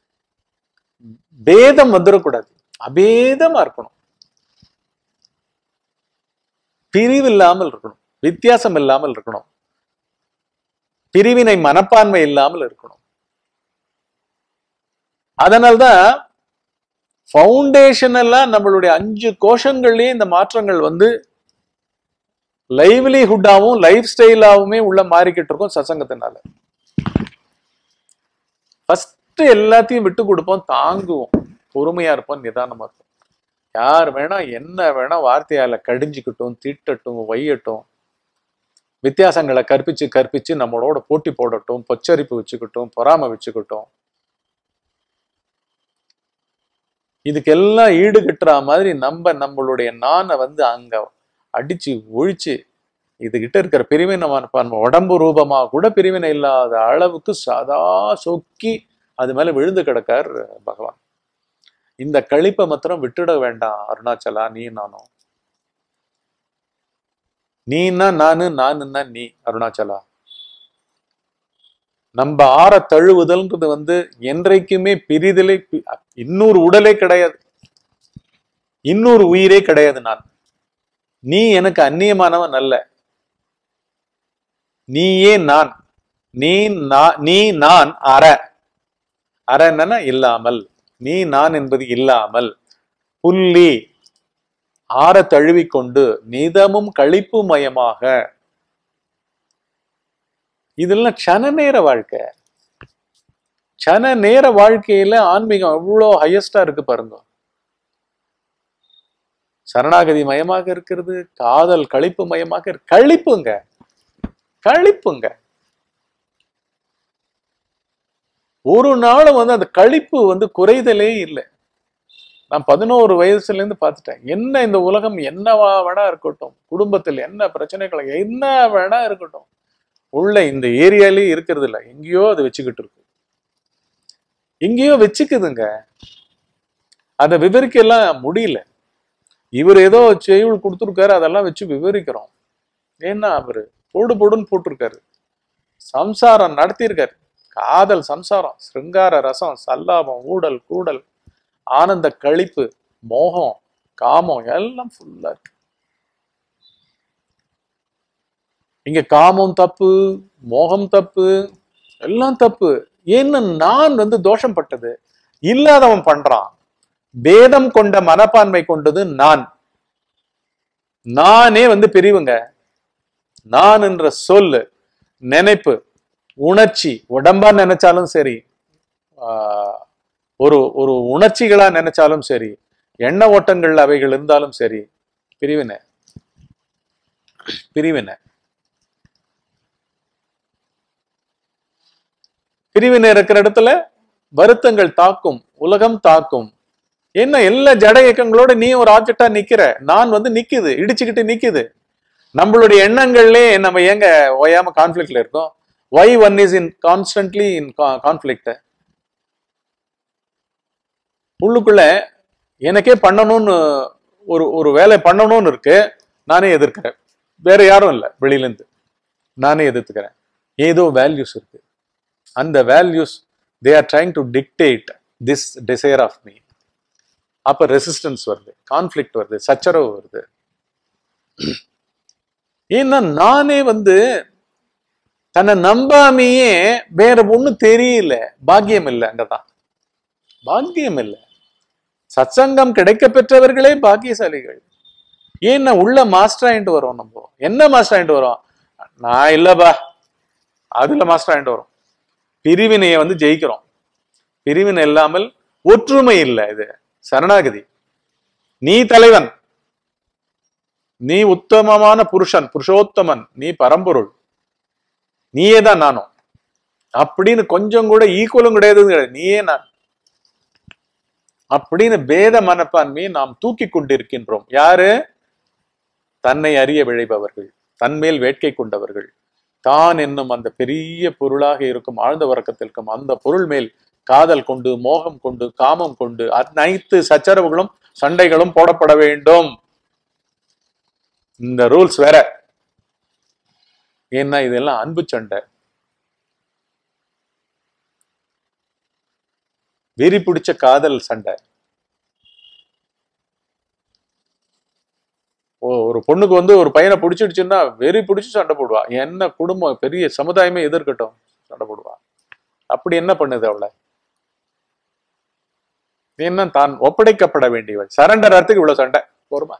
S1: பேதம் வந்துடக்கூடாது அபேதமா இருக்கணும் பிரிவு இல்லாமல் இருக்கணும் வித்தியாசம் இல்லாமல் இருக்கணும் பிரிவினை மனப்பான்மை இல்லாமல் இருக்கணும் அதனால்தான் ஃபவுண்டேஷன் எல்லாம் நம்மளுடைய அஞ்சு கோஷங்கள்லயே இந்த மாற்றங்கள் வந்து லைவ்லிஹுட்டாவும் லைஃப் ஸ்டைலாவுமே உள்ள மாறிக்கிட்டு இருக்கும் சசங்கத்தினால ஃபர்ஸ்ட் எல்லாத்தையும் விட்டு கொடுப்போம் தாங்குவோம் பொறுமையா இருப்போம் நிதானமா இருப்போம் யார் வேணா என்ன வேணா வார்த்தையால கடிஞ்சுக்கிட்டும் திட்டட்டும் வையட்டும் வித்தியாசங்களை கற்பிச்சு கற்பிச்சு நம்மளோட போட்டி போடட்டும் பொச்சரிப்பு வச்சுக்கிட்டும் பொறாமை வச்சுக்கிட்டும் இதுக்கெல்லாம் ஈடு கட்டுற மாதிரி நம்ம நம்மளுடைய நானை வந்து அங்க அடிச்சு ஒழிச்சு இதுகிட்ட இருக்கிற பிரிவினமான பான்மை உடம்பு ரூபமா கூட பிரிவினை இல்லாத அளவுக்கு சதா சொக்கி அது மேல விழுந்து கிடக்கார் பகவான் இந்த கழிப்பை மாத்திரம் விட்டுட வேண்டாம் அருணாச்சலா நீ நானும் நீன்னா நானு நானுன்னா நீ அருணாச்சலா நம்ம ஆற தழுவுதல்ன்றது வந்து என்றைக்குமே பிரிதலே பி- இன்னொரு உடலே கிடையாது இன்னொரு உயிரே கிடையாது நான் நீ எனக்கு அந்நியமானவன் அல்ல நீயே நான் நீ நா- நீ நான் அற அற என்னன்னா இல்லாமல் நீ நான் என்பது இல்லாமல் புள்ளி ஆற தழுவிக்கொண்டு நிதமும் கழிப்பு மயமாக இதெல்லாம் க்ஷண நேர வாழ்க்கை க்ஷண நேர வாழ்க்கையில ஆன்மீகம் எவ்வளோ ஹையஸ்டா இருக்கு பாருங்க சரணாகதி மயமாக இருக்கிறது காதல் கழிப்பு மயமாக இருக்கு கழிப்புங்க கழிப்புங்க ஒரு நாளும் வந்து அந்த கழிப்பு வந்து குறைதலே இல்லை நான் பதினோரு வயசுல இருந்து பார்த்துட்டேன் என்ன இந்த உலகம் என்னவா வேணா இருக்கட்டும் குடும்பத்தில் என்ன பிரச்சனைகள் என்ன வேணா இருக்கட்டும் உள்ள இந்த ஏரியாலே இருக்கிறது இல்ல எங்கேயோ அது வச்சுக்கிட்டு இருக்கு எங்கேயோ வச்சுக்குதுங்க அதை விவரிக்கலாம் முடியல இவர் ஏதோ செய்யுள் கொடுத்துருக்காரு அதெல்லாம் வச்சு விவரிக்கிறோம் ஏன்னா அவரு போடு போடுன்னு போட்டிருக்காரு சம்சாரம் நடத்தியிருக்காரு காதல் சம்சாரம் சிருங்கார ரசம் சல்லாபம் ஊடல் கூடல் ஆனந்த கழிப்பு மோகம் காமம் எல்லாம் ஃபுல்லா இருக்கு இங்க காமம் தப்பு மோகம் தப்பு எல்லாம் தப்பு ஏன்னு நான் வந்து தோஷம் பட்டது இல்லாதவன் பண்றான் பேதம் கொண்ட மனப்பான்மை கொண்டது நான் நானே வந்து பிரிவுங்க நான் என்ற சொல் நினைப்பு உணர்ச்சி உடம்பா நினைச்சாலும் சரி ஆஹ், ஒரு ஒரு உணர்ச்சிகளா நினைச்சாலும் சரி எண்ண ஓட்டங்கள் அவைகள் இருந்தாலும் சரி பிரிவினை பிரிவினை பிரிவினை இருக்கிற இடத்துல வருத்தங்கள் தாக்கும் உலகம் தாக்கும் என்ன எல்லா ஜட இயக்கங்களோட நீ ஒரு ஆப்ஜெக்டா நிக்கிற நான் வந்து நிக்குது இடிச்சுக்கிட்டு நிக்குது நம்மளுடைய எண்ணங்கள்லே நம்ம ஏங்க ஓயாம கான்ஃபிளிக்ட்ல இருக்கோம் why one is in constantly in conflict உள்ளுக்குள்ள எனக்கே பண்ணணும்னு ஒரு ஒரு வேலை பண்ணணும்னு இருக்கு நானே எதிர்க்கிறேன் வேற யாரும் இல்லை வெளியிலேருந்து நானே எதிர்த்துக்கிறேன் ஏதோ வேல்யூஸ் இருக்கு அந்த values they are trying to dictate this desire of me அப்ப ரெசிஸ்டன்ஸ் வருது கான்ஃப்ளிக்ட் வருது சச்சரவு வருது ஏன்னா நானே வந்து தன்னை நம்பாமையே வேற ஒண்ணும் தெரியல பாக்கியம் இல்லை அங்கதான் பாக்கியம் இல்லை சத்சங்கம் கிடைக்க பெற்றவர்களே பாக்கியசாலிகள் ஏன்னா உள்ள மாஸ்டர் ஆயிட்டு வரோம் நம்ம என்ன மாஸ்டர் ஆயிட்டு வரோம் நான் இல்லப்பா அதுல மாஸ்டர் ஆயிட்டு வரோம் பிரிவினையை வந்து ஜெயிக்கிறோம் பிரிவினை இல்லாமல் ஒற்றுமை இல்லை இது சரணாகதி நீ தலைவன் நீ உத்தமமான புருஷன் புருஷோத்தமன் நீ பரம்பொருள் நீயே தான் நானும் அப்படின்னு கொஞ்சம் கூட ஈக்குவலும் கிடையாதுன்னு கிடையாது நீயே நான் அப்படின்னு பேத மனப்பான்மையை நாம் தூக்கி கொண்டிருக்கின்றோம் யாரு தன்னை அறிய விழைபவர்கள் தன்மேல் வேட்கை கொண்டவர்கள் தான் என்னும் அந்த பெரிய பொருளாக இருக்கும் ஆழ்ந்த உறக்கத்திற்கும் அந்த பொருள் மேல் காதல் கொண்டு மோகம் கொண்டு காமம் கொண்டு அனைத்து சச்சரவுகளும் சண்டைகளும் போடப்பட வேண்டும் இந்த ரூல்ஸ் வேற ஏன்னா இதெல்லாம் அன்பு சண்டை வெறி பிடிச்ச காதல் சண்டை ஓ ஒரு பொண்ணுக்கு வந்து ஒரு பையனை பிடிச்சிடுச்சுன்னா வெறி பிடிச்சு சண்டை போடுவா என்ன குடும்பம் பெரிய சமுதாயமே எதிர்க்கட்டும் சண்டை போடுவா அப்படி என்ன பண்ணுது அவளை என்ன தான் ஒப்படைக்கப்பட வேண்டியவள் சரண்டர் அர்த்தத்துக்கு இவ்வளவு சண்டை போருமா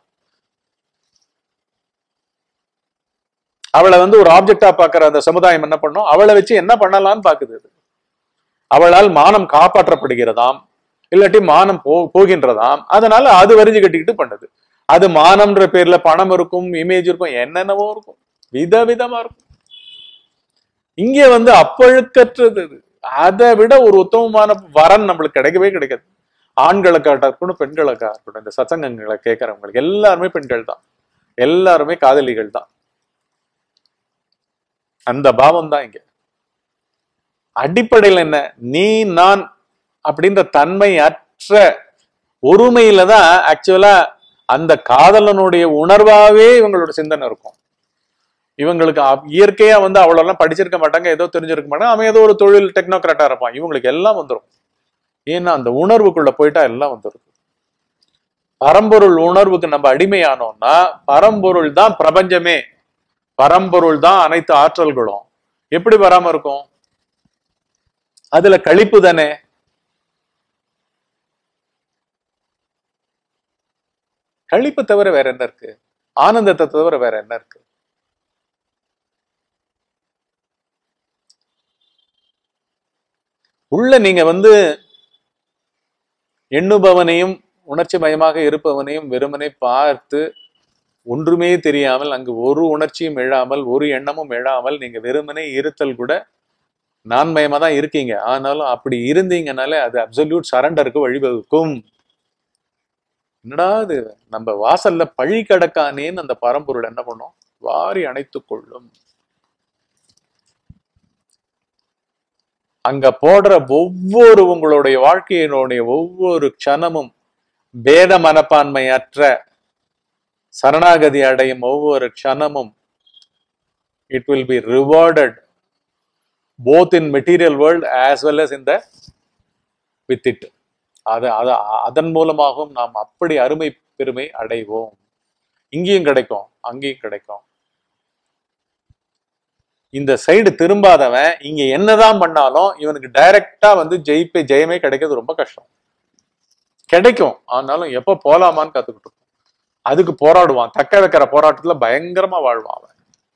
S1: அவளை வந்து ஒரு ஆப்ஜெக்டா பாக்குற அந்த சமுதாயம் என்ன பண்ணும் அவளை வச்சு என்ன பண்ணலாம்னு பாக்குது அது. அவளால் மானம் காப்பாற்றப்படுகிறதாம் இல்லாட்டி மானம் போ போகின்றதாம் அதனால அது வரிஞ்சு கட்டிக்கிட்டு பண்ணுது அது மானம்ன்ற பேர்ல பணம் இருக்கும் இமேஜ் இருக்கும் என்னென்னவோ இருக்கும் விதவிதமா இருக்கும் இங்கே வந்து அப்பழுக்கற்றது இது. அதை விட ஒரு உத்தமமான வரன் நம்மளுக்கு கிடைக்கவே கிடைக்காது ஆண்களுக்காக இருக்கட்டும் பெண்களுக்காக இருக்கட்டும் இந்த சத்சங்கங்களை கேட்கறவங்களுக்கு எல்லாருமே பெண்கள் தான் எல்லாருமே காதலிகள் தான் அந்த பாவம் தான் இங்க அடிப்படையில் என்ன நீ நான் அப்படின்ற தன்மை அற்ற ஒருமையில தான் ஆக்சுவலா அந்த காதலனுடைய உணர்வாவே இவங்களோட சிந்தனை இருக்கும் இவங்களுக்கு அப்- இயற்கையா வந்து அவ்வளோலாம் படிச்சிருக்க மாட்டாங்க ஏதோ தெரிஞ்சிருக்க மாட்டாங்க அவன் ஏதோ ஒரு தொழில் டெக்னோக்ராட்டா இருப்பான் இவங்களுக்கு எல்லாம் வந்துடும் ஏன்னா அந்த உணர்வுக்குள்ள போயிட்டா எல்லாம் வந்துடும் பரம்பொருள் உணர்வுக்கு நம்ம அடிமையானோம்னா பரம்பொருள் தான் பிரபஞ்சமே பரம்பொருள் தான் அனைத்து ஆற்றல்களும் எப்படி வராம இருக்கும் அதுல கழிப்பு தானே கழிப்பு தவிர வேற என்ன இருக்கு ஆனந்தத்தை தவிர வேற என்ன இருக்கு உள்ள நீங்க வந்து எண்ணுபவனையும் உணர்ச்சி மயமாக இருப்பவனையும் வெறுமனை பார்த்து ஒன்றுமே தெரியாமல் அங்கு ஒரு உணர்ச்சியும் எழாமல் ஒரு எண்ணமும் எழாமல் நீங்க வெறுமனே இருத்தல் கூட நான்மயமா தான் இருக்கீங்க ஆனாலும் அப்படி இருந்தீங்கனாலே அது அப்சல்யூட் சரண்டருக்கு வழிவகுக்கும் என்னடா இது நம்ம வாசல்ல பழி கடக்கானேன்னு அந்த பரம்பொருள் என்ன பண்ணும் வாரி அணைத்துக் கொள்ளும் அங்க போடுற ஒவ்வொரு உங்களுடைய வாழ்க்கையினுடைய ஒவ்வொரு க்ஷணமும் பேத மனப்பான்மையற்ற சரணாகதி அடையும் ஒவ்வொரு க்ஷணமும் it will be rewarded both in material world as well as in the with it அது அது அதன் மூலமாகவும் நாம் அப்படி அருமை பெருமை அடைவோம் இங்கேயும் கிடைக்கும் அங்கேயும் கிடைக்கும் இந்த சைடு திரும்பாதவன் இங்க என்னதான் பண்ணாலும் இவனுக்கு டைரக்டா வந்து ஜெயிப்பே ஜெயமே கிடைக்கிறது ரொம்ப கஷ்டம் கிடைக்கும் ஆனாலும் எப்ப போலாமான்னு கத்துக்கிட்டு இருப்போம் அதுக்கு போராடுவான் தக்க வைக்கிற போராட்டத்துல பயங்கரமா வாழ்வான் அவன்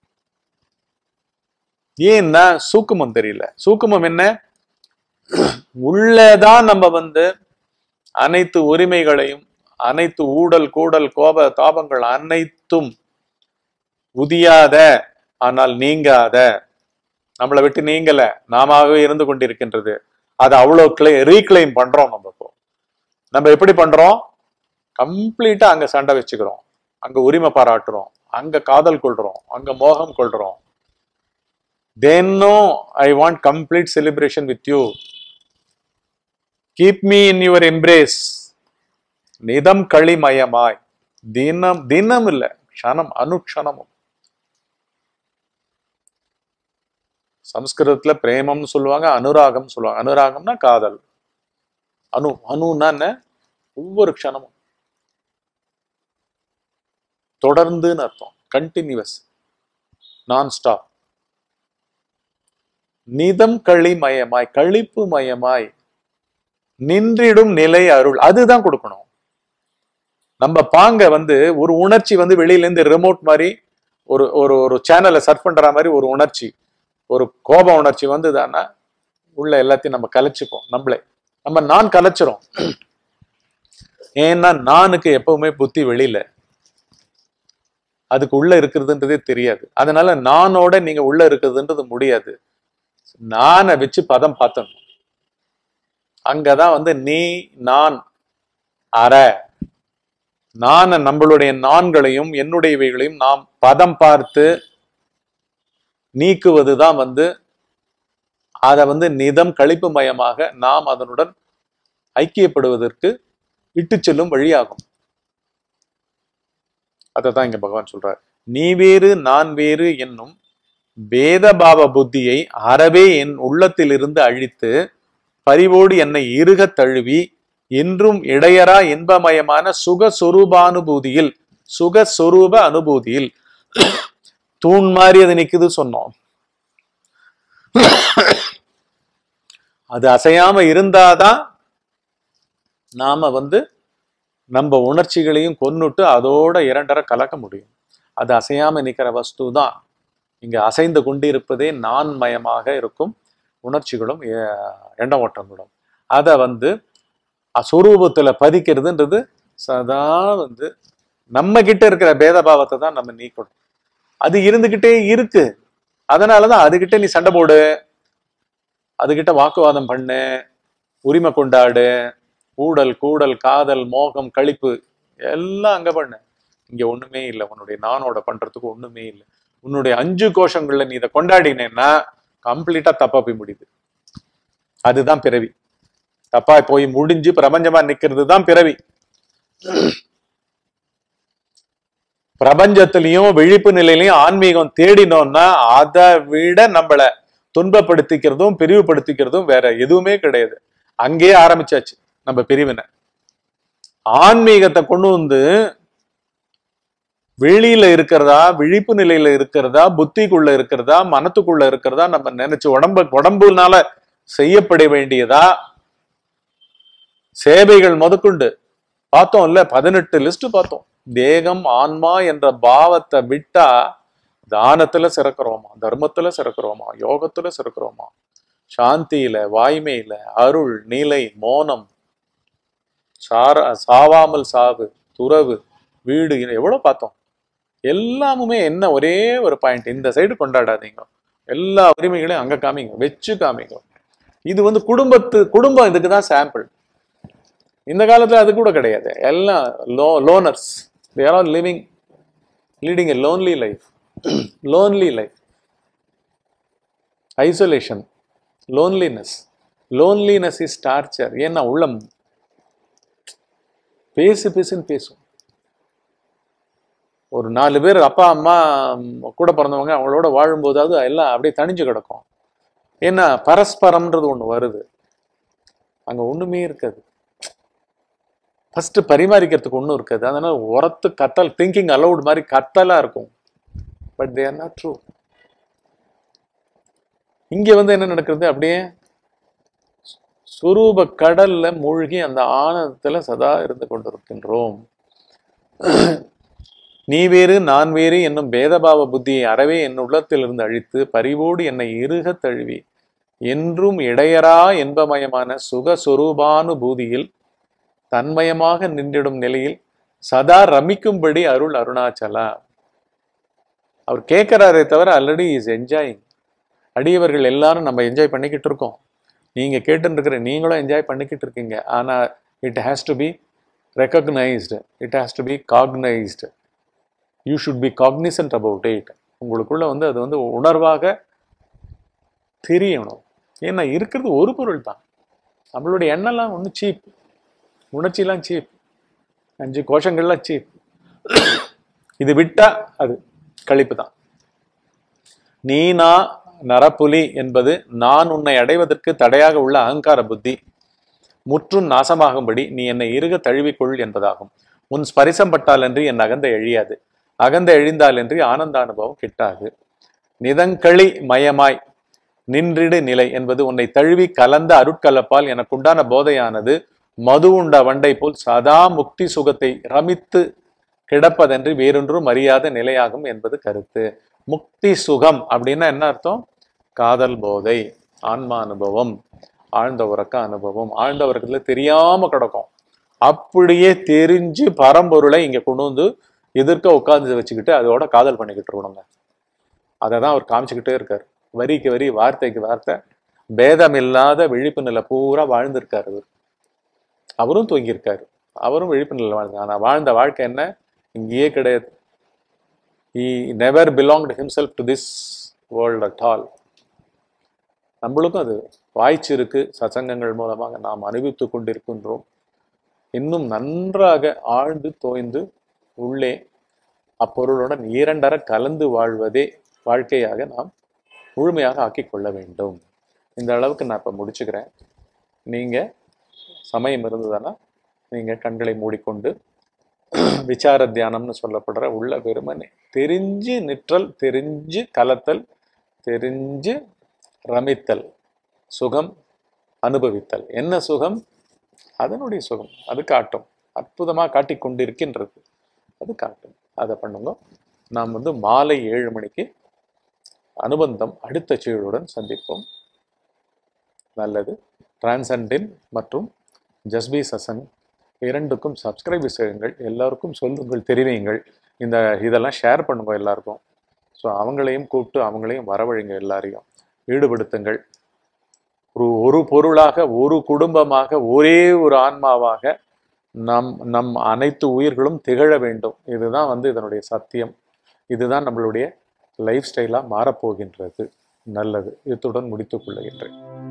S1: ஏன்னா சூக்குமம் தெரியல சூக்குமம் என்ன உள்ளதான் நம்ம வந்து அனைத்து உரிமைகளையும் அனைத்து ஊடல் கூடல் கோப தாபங்கள் அனைத்தும் உதியாத ஆனால் நீங்காத நம்மளை விட்டு நீங்கல நாமாவே இருந்து கொண்டிருக்கின்றது அதை அவ்வளோ கிளை ரீக்ளைம் பண்றோம் நம்ம இப்போ நம்ம எப்படி பண்றோம் கம்ப்ளீட்டா அங்க சண்டை வச்சுக்கிறோம் அங்க உரிமை பாராட்டுறோம் அங்க காதல் கொள்றோம் அங்க மோகம் கொள்றோம் தென்னும் I want complete celebration with you keep me in your embrace நிதம் களிமயமாய் தினம் தினம் இல்ல க்ஷணம் அனுக்ஷணமும் சம்ஸ்கிருதத்துல பிரேமம்னு சொல்லுவாங்க அனுராகம் சொல்லுவாங்க அனுராகம்னா காதல் அனு அனுன்னா என்ன ஒவ்வொரு க்ஷணமும் தொடர்ந்துன்னு அர்த்தம் கண்டினியூஸ் நான் ஸ்டாப் நிதம் களிமயமாய் கழிப்பு மயமாய் நின்றிடும் நிலை அருள் அதுதான் கொடுக்கணும் நம்ம பாங்க வந்து ஒரு உணர்ச்சி வந்து வெளியில இருந்து ரிமோட் மாதிரி ஒரு ஒரு ஒரு சேனலை சர்ச் பண்ற மாதிரி ஒரு உணர்ச்சி ஒரு கோப உணர்ச்சி வந்ததுன்னா உள்ள எல்லாத்தையும் நம்ம கலைச்சுப்போம் நம்மளே நம்ம நான் கலைச்சிரும் ஏன்னா நானுக்கு எப்பவுமே புத்தி வெளியில அதுக்கு உள்ள இருக்கிறதுன்றதே தெரியாது அதனால நானோட நீங்க உள்ள இருக்கிறதுன்றது முடியாது நானை வச்சு பதம் பார்த்தணும் அங்கதான் வந்து நீ நான் அற நான் நம்மளுடைய நான்களையும் என்னுடையவைகளையும் நாம் பதம் பார்த்து நீக்குவதுதான் வந்து அதை வந்து நிதம் கழிப்பு மயமாக நாம் அதனுடன் ஐக்கியப்படுவதற்கு இட்டு செல்லும் வழியாகும் அதை தான் இங்க பகவான் சொல்றார் நீ வேறு நான் வேறு என்னும் பேதபாவ புத்தியை அறவே என் உள்ளத்திலிருந்து அழித்து பரிவோடு என்னை இறுகத் தழுவி என்றும் இடையரா இன்பமயமான சுகஸ்வரூபானுபூதியில் சுகஸ்வரூப அனுபூதியில் தூண் மாதிரி அது நிக்குது சொன்னோம் அது அசையாம இருந்தாதான் நாம வந்து நம்ம உணர்ச்சிகளையும் கொன்னுட்டு அதோட இரண்டரை கலக்க முடியும் அது அசையாம நிக்கிற வஸ்து தான் இங்க அசைந்து கொண்டிருப்பதே நான் மயமாக இருக்கும் உணர்ச்சிகளும் எ- எண்ண ஓட்டங்களும் அதை வந்து அஸ்வரூபத்துல பதிக்கிறதுன்றது சதா வந்து நம்ம கிட்ட இருக்கிற பேதபாவத்தை தான் நம்ம நீக்கணும் அது இருந்துகிட்டே இருக்கு அதனாலதான் அதுகிட்ட நீ சண்டை போடு அதுகிட்ட வாக்குவாதம் பண்ணு உரிமை கொண்டாடு ஊடல் கூடல் காதல் மோகம் களிப்பு எல்லாம் அங்க பண்ணு இங்க ஒண்ணுமே இல்லை உன்னுடைய நானோட பண்றதுக்கு ஒண்ணுமே இல்லை உன்னுடைய அஞ்சு கோஷங்கள்ல நீ இதை கொண்டாடினேன்னா கம்ப்ளீட்டா தப்பா போய் முடியுது அதுதான் பிறவி தப்பா போய் முடிஞ்சு பிரபஞ்சமா நிக்கிறது தான் பிறவி பிரபஞ்சத்திலையும் விழிப்பு நிலையிலையும் ஆன்மீகம் தேடினோம்னா அதை விட நம்மள துன்பப்படுத்திக்கிறதும் பிரிவுபடுத்திக்கிறதும் வேற எதுவுமே கிடையாது அங்கேயே ஆரம்பிச்சாச்சு நம்ம பிரிவினை ஆன்மீகத்தை கொண்டு வந்து வெளியில இருக்கிறதா விழிப்பு நிலையில இருக்கிறதா புத்திக்குள்ள இருக்கிறதா மனத்துக்குள்ள இருக்கிறதா நம்ம நினைச்சு உடம்பு உடம்புனால செய்யப்பட வேண்டியதா சேவைகள் முதற்கொண்டு பார்த்தோம் இல்ல பதினெட்டு லிஸ்ட் பார்த்தோம் தேகம் ஆன்மா என்ற பாவத்தை விட்டா தானத்துல சிறக்கிறோமா தர்மத்துல சிறக்கிறோமா யோகத்துல சிறக்கிறோமா சாந்தியில வாய்மையில அருள் நிலை மோனம் சார சாவாமல் சாவு துறவு வீடு இது எவ்வளவு பார்த்தோம் எல்லாமுமே என்ன ஒரே ஒரு பாயிண்ட் இந்த சைடு கொண்டாடாதீங்க எல்லா உரிமைகளையும் அங்க காமிங்க வச்சு காமிங்க இது வந்து குடும்பத்து குடும்பம் இதுக்கு தான் சாம்பிள் இந்த காலத்துல அது கூட கிடையாது எல்லாம் lo loners there are living leading a lonely life lonely life isolation loneliness loneliness is torture ஏன்னா உள்ளம் பேசு பேசுன்னு பேசும் ஒரு நாலு பேர் அப்பா அம்மா ம், கூட பிறந்தவங்க அவங்களோட வாழும்போதாவது எல்லாம் அப்படியே தணிஞ்சு கிடக்கும் ஏன்னா பரஸ்பரம்ன்றது ஒண்ணு வருது அங்க ஒண்ணுமே இருக்காது ஃபர்ஸ்ட் பரிமாறிக்கிறதுக்கு ஒண்ணும் இருக்காது அதனால உரத்து கத்தல் திங்கிங் அலௌட் மாதிரி கத்தலா இருக்கும் but they are not true இங்க வந்து என்ன நடக்கிறது அப்படியே சுரூப கடல்ல மூழ்கி அந்த ஆனந்தத்துல சதா இருந்து கொண்டிருக்கின்றோம் நீ வேறு நான் வேறு என்னும் பேதபாவ புத்தியை அறவே என் உள்ளத்திலிருந்து அழித்து பரிவோடு என்னை இறுக தழுவி என்றும் இடையரா இன்பமயமான சுக சொரூபானுபூதியில் தன்மயமாக நின்றிடும் நிலையில் சதா ரமிக்கும்படி அருள் அருணாச்சலா அவர் கேட்கிறாரே தவிர ஆல்ரெடி இஸ் என்ஜாயிங் அடியவர்கள் எல்லாரும் நம்ம என்ஜாய் பண்ணிக்கிட்டு இருக்கோம் நீங்க கேட்டுன்னு இருக்கிற நீங்களும் என்ஜாய் பண்ணிக்கிட்டு இருக்கீங்க ஆனா it has to be recognised it has to be cognised you should be cognisant about it உங்களுக்குள்ள வந்து அது வந்து உணர்வாக தெரியணும் ஏன்னா இருக்கிறது ஒரு பொருள் தான் நம்மளுடைய எண்ணெல்லாம் ஒன்றும் சீப் உணர்ச்சிலாம் சீப் அஞ்சு கோஷங்கள்லாம் சீப் இது விட்டா அது கழிப்பு தான் நீனா நரப்புலி என்பது நான் உன்னை அடைவதற்கு தடையாக உள்ள அகங்கார புத்தி முற்றும் நாசமாகும்படி நீ என்னை இறுக தழுவிக்கொள் என்பதாகும் உன் ஸ்பரிசம் பட்டாலன்றி என் அகந்த எழியாது அகந்த எழிந்தாலன்றி ஆனந்த அனுபவம் கிட்டாது நிதங்களி மயமாய் நின்றிடு நிலை என்பது உன்னை தழுவி கலந்த அருட்கலப்பால் எனக்குண்டான போதையானது மது உண்ட வண்டை போல் சதா முக்தி சுகத்தை ரமித்து கிடப்பதன்றி வேறொன்றும் அறியாத நிலையாகும் என்பது கருத்து முக்தி சுகம் அப்படின்னா என்ன அர்த்தம் காதல் போதை ஆன்மா அனுபவம் ஆழ்ந்த உறக்க அனுபவம் ஆழ்ந்த உறக்கத்துல தெரியாம கிடக்கும் அப்படியே தெரிஞ்சு பரம்பொருளை இங்க கொண்டு வந்து எதிர்க்க உட்கார்ந்து வச்சுக்கிட்டு அதோட காதல் பண்ணிக்கிட்டு இருக்கணுங்க அதை தான் அவர் காமிச்சுக்கிட்டே இருக்காரு வரிக்கு வரி வார்த்தைக்கு வார்த்தை பேதம் இல்லாத விழிப்பு நிலை பூரா வாழ்ந்திருக்காரு அவர் அவரும் தூங்கியிருக்காரு அவரும் விழிப்பு நிலை வாழ்ந்தார் ஆனா வாழ்ந்த வாழ்க்கை என்ன இங்கேயே கிடையாது he never belonged himself to this world at all நம்மளுக்கும் அது வாய்ச்சி இருக்கு சசங்கங்கள் மூலமாக நாம் அனுபவித்து கொண்டிருக்கின்றோம் இன்னும் நன்றாக ஆழ்ந்து தோய்ந்து உள்ளே அப்பொருளுடன் இரண்டர கலந்து வாழ்வதே வாழ்க்கையாக நாம் முழுமையாக ஆக்கிக் கொள்ள வேண்டும் இந்த அளவுக்கு நான் இப்போ முடிச்சுக்கிறேன் நீங்கள் சமயம் இருந்ததுன்னா நீங்கள் கண்களை மூடிக்கொண்டு விசார தியானம்னு சொல்லப்படுற உள்ள வெறுமனே தெரிஞ்சு நிற்றல் தெரிஞ்சு கலத்தல் தெரிஞ்சு ரமித்தல் சுகம் அனுபவித்தல் என்ன சுகம் அதனுடைய சுகம் அது காட்டும் அற்புதமாக காட்டிக் கொண்டிருக்கின்றது அது காட்டும் அதை பண்ணுங்க நாம் வந்து மாலை ஏழு மணிக்கு அனுபந்தம் அடுத்த சீழுடன் சந்திப்போம் நல்லது டிரான்சண்டின் மற்றும் ஜஸ்பி சசன் இரண்டுக்கும் சப்ஸ்கிரைப் செய்யுங்கள் எல்லாருக்கும் சொல்லுங்கள் தெரிவியுங்கள் இந்த இதெல்லாம் ஷேர் பண்ணுங்க எல்லாருக்கும் ஸோ அவங்களையும் கூப்பிட்டு அவங்களையும் வரவழைங்க எல்லாரையும் ஈடுபடுத்துங்கள் ஒரு ஒரு பொருளாக ஒரு குடும்பமாக ஒரே ஒரு ஆன்மாவாக நம் நம் அனைத்து உயிர்களும் திகழ வேண்டும் இதுதான் வந்து இதனுடைய சத்தியம் இதுதான் நம்மளுடைய லைஃப் ஸ்டைலாக மாறப்போகின்றது நல்லது இத்துடன் முடித்துக் கொள்ளுகின்றேன்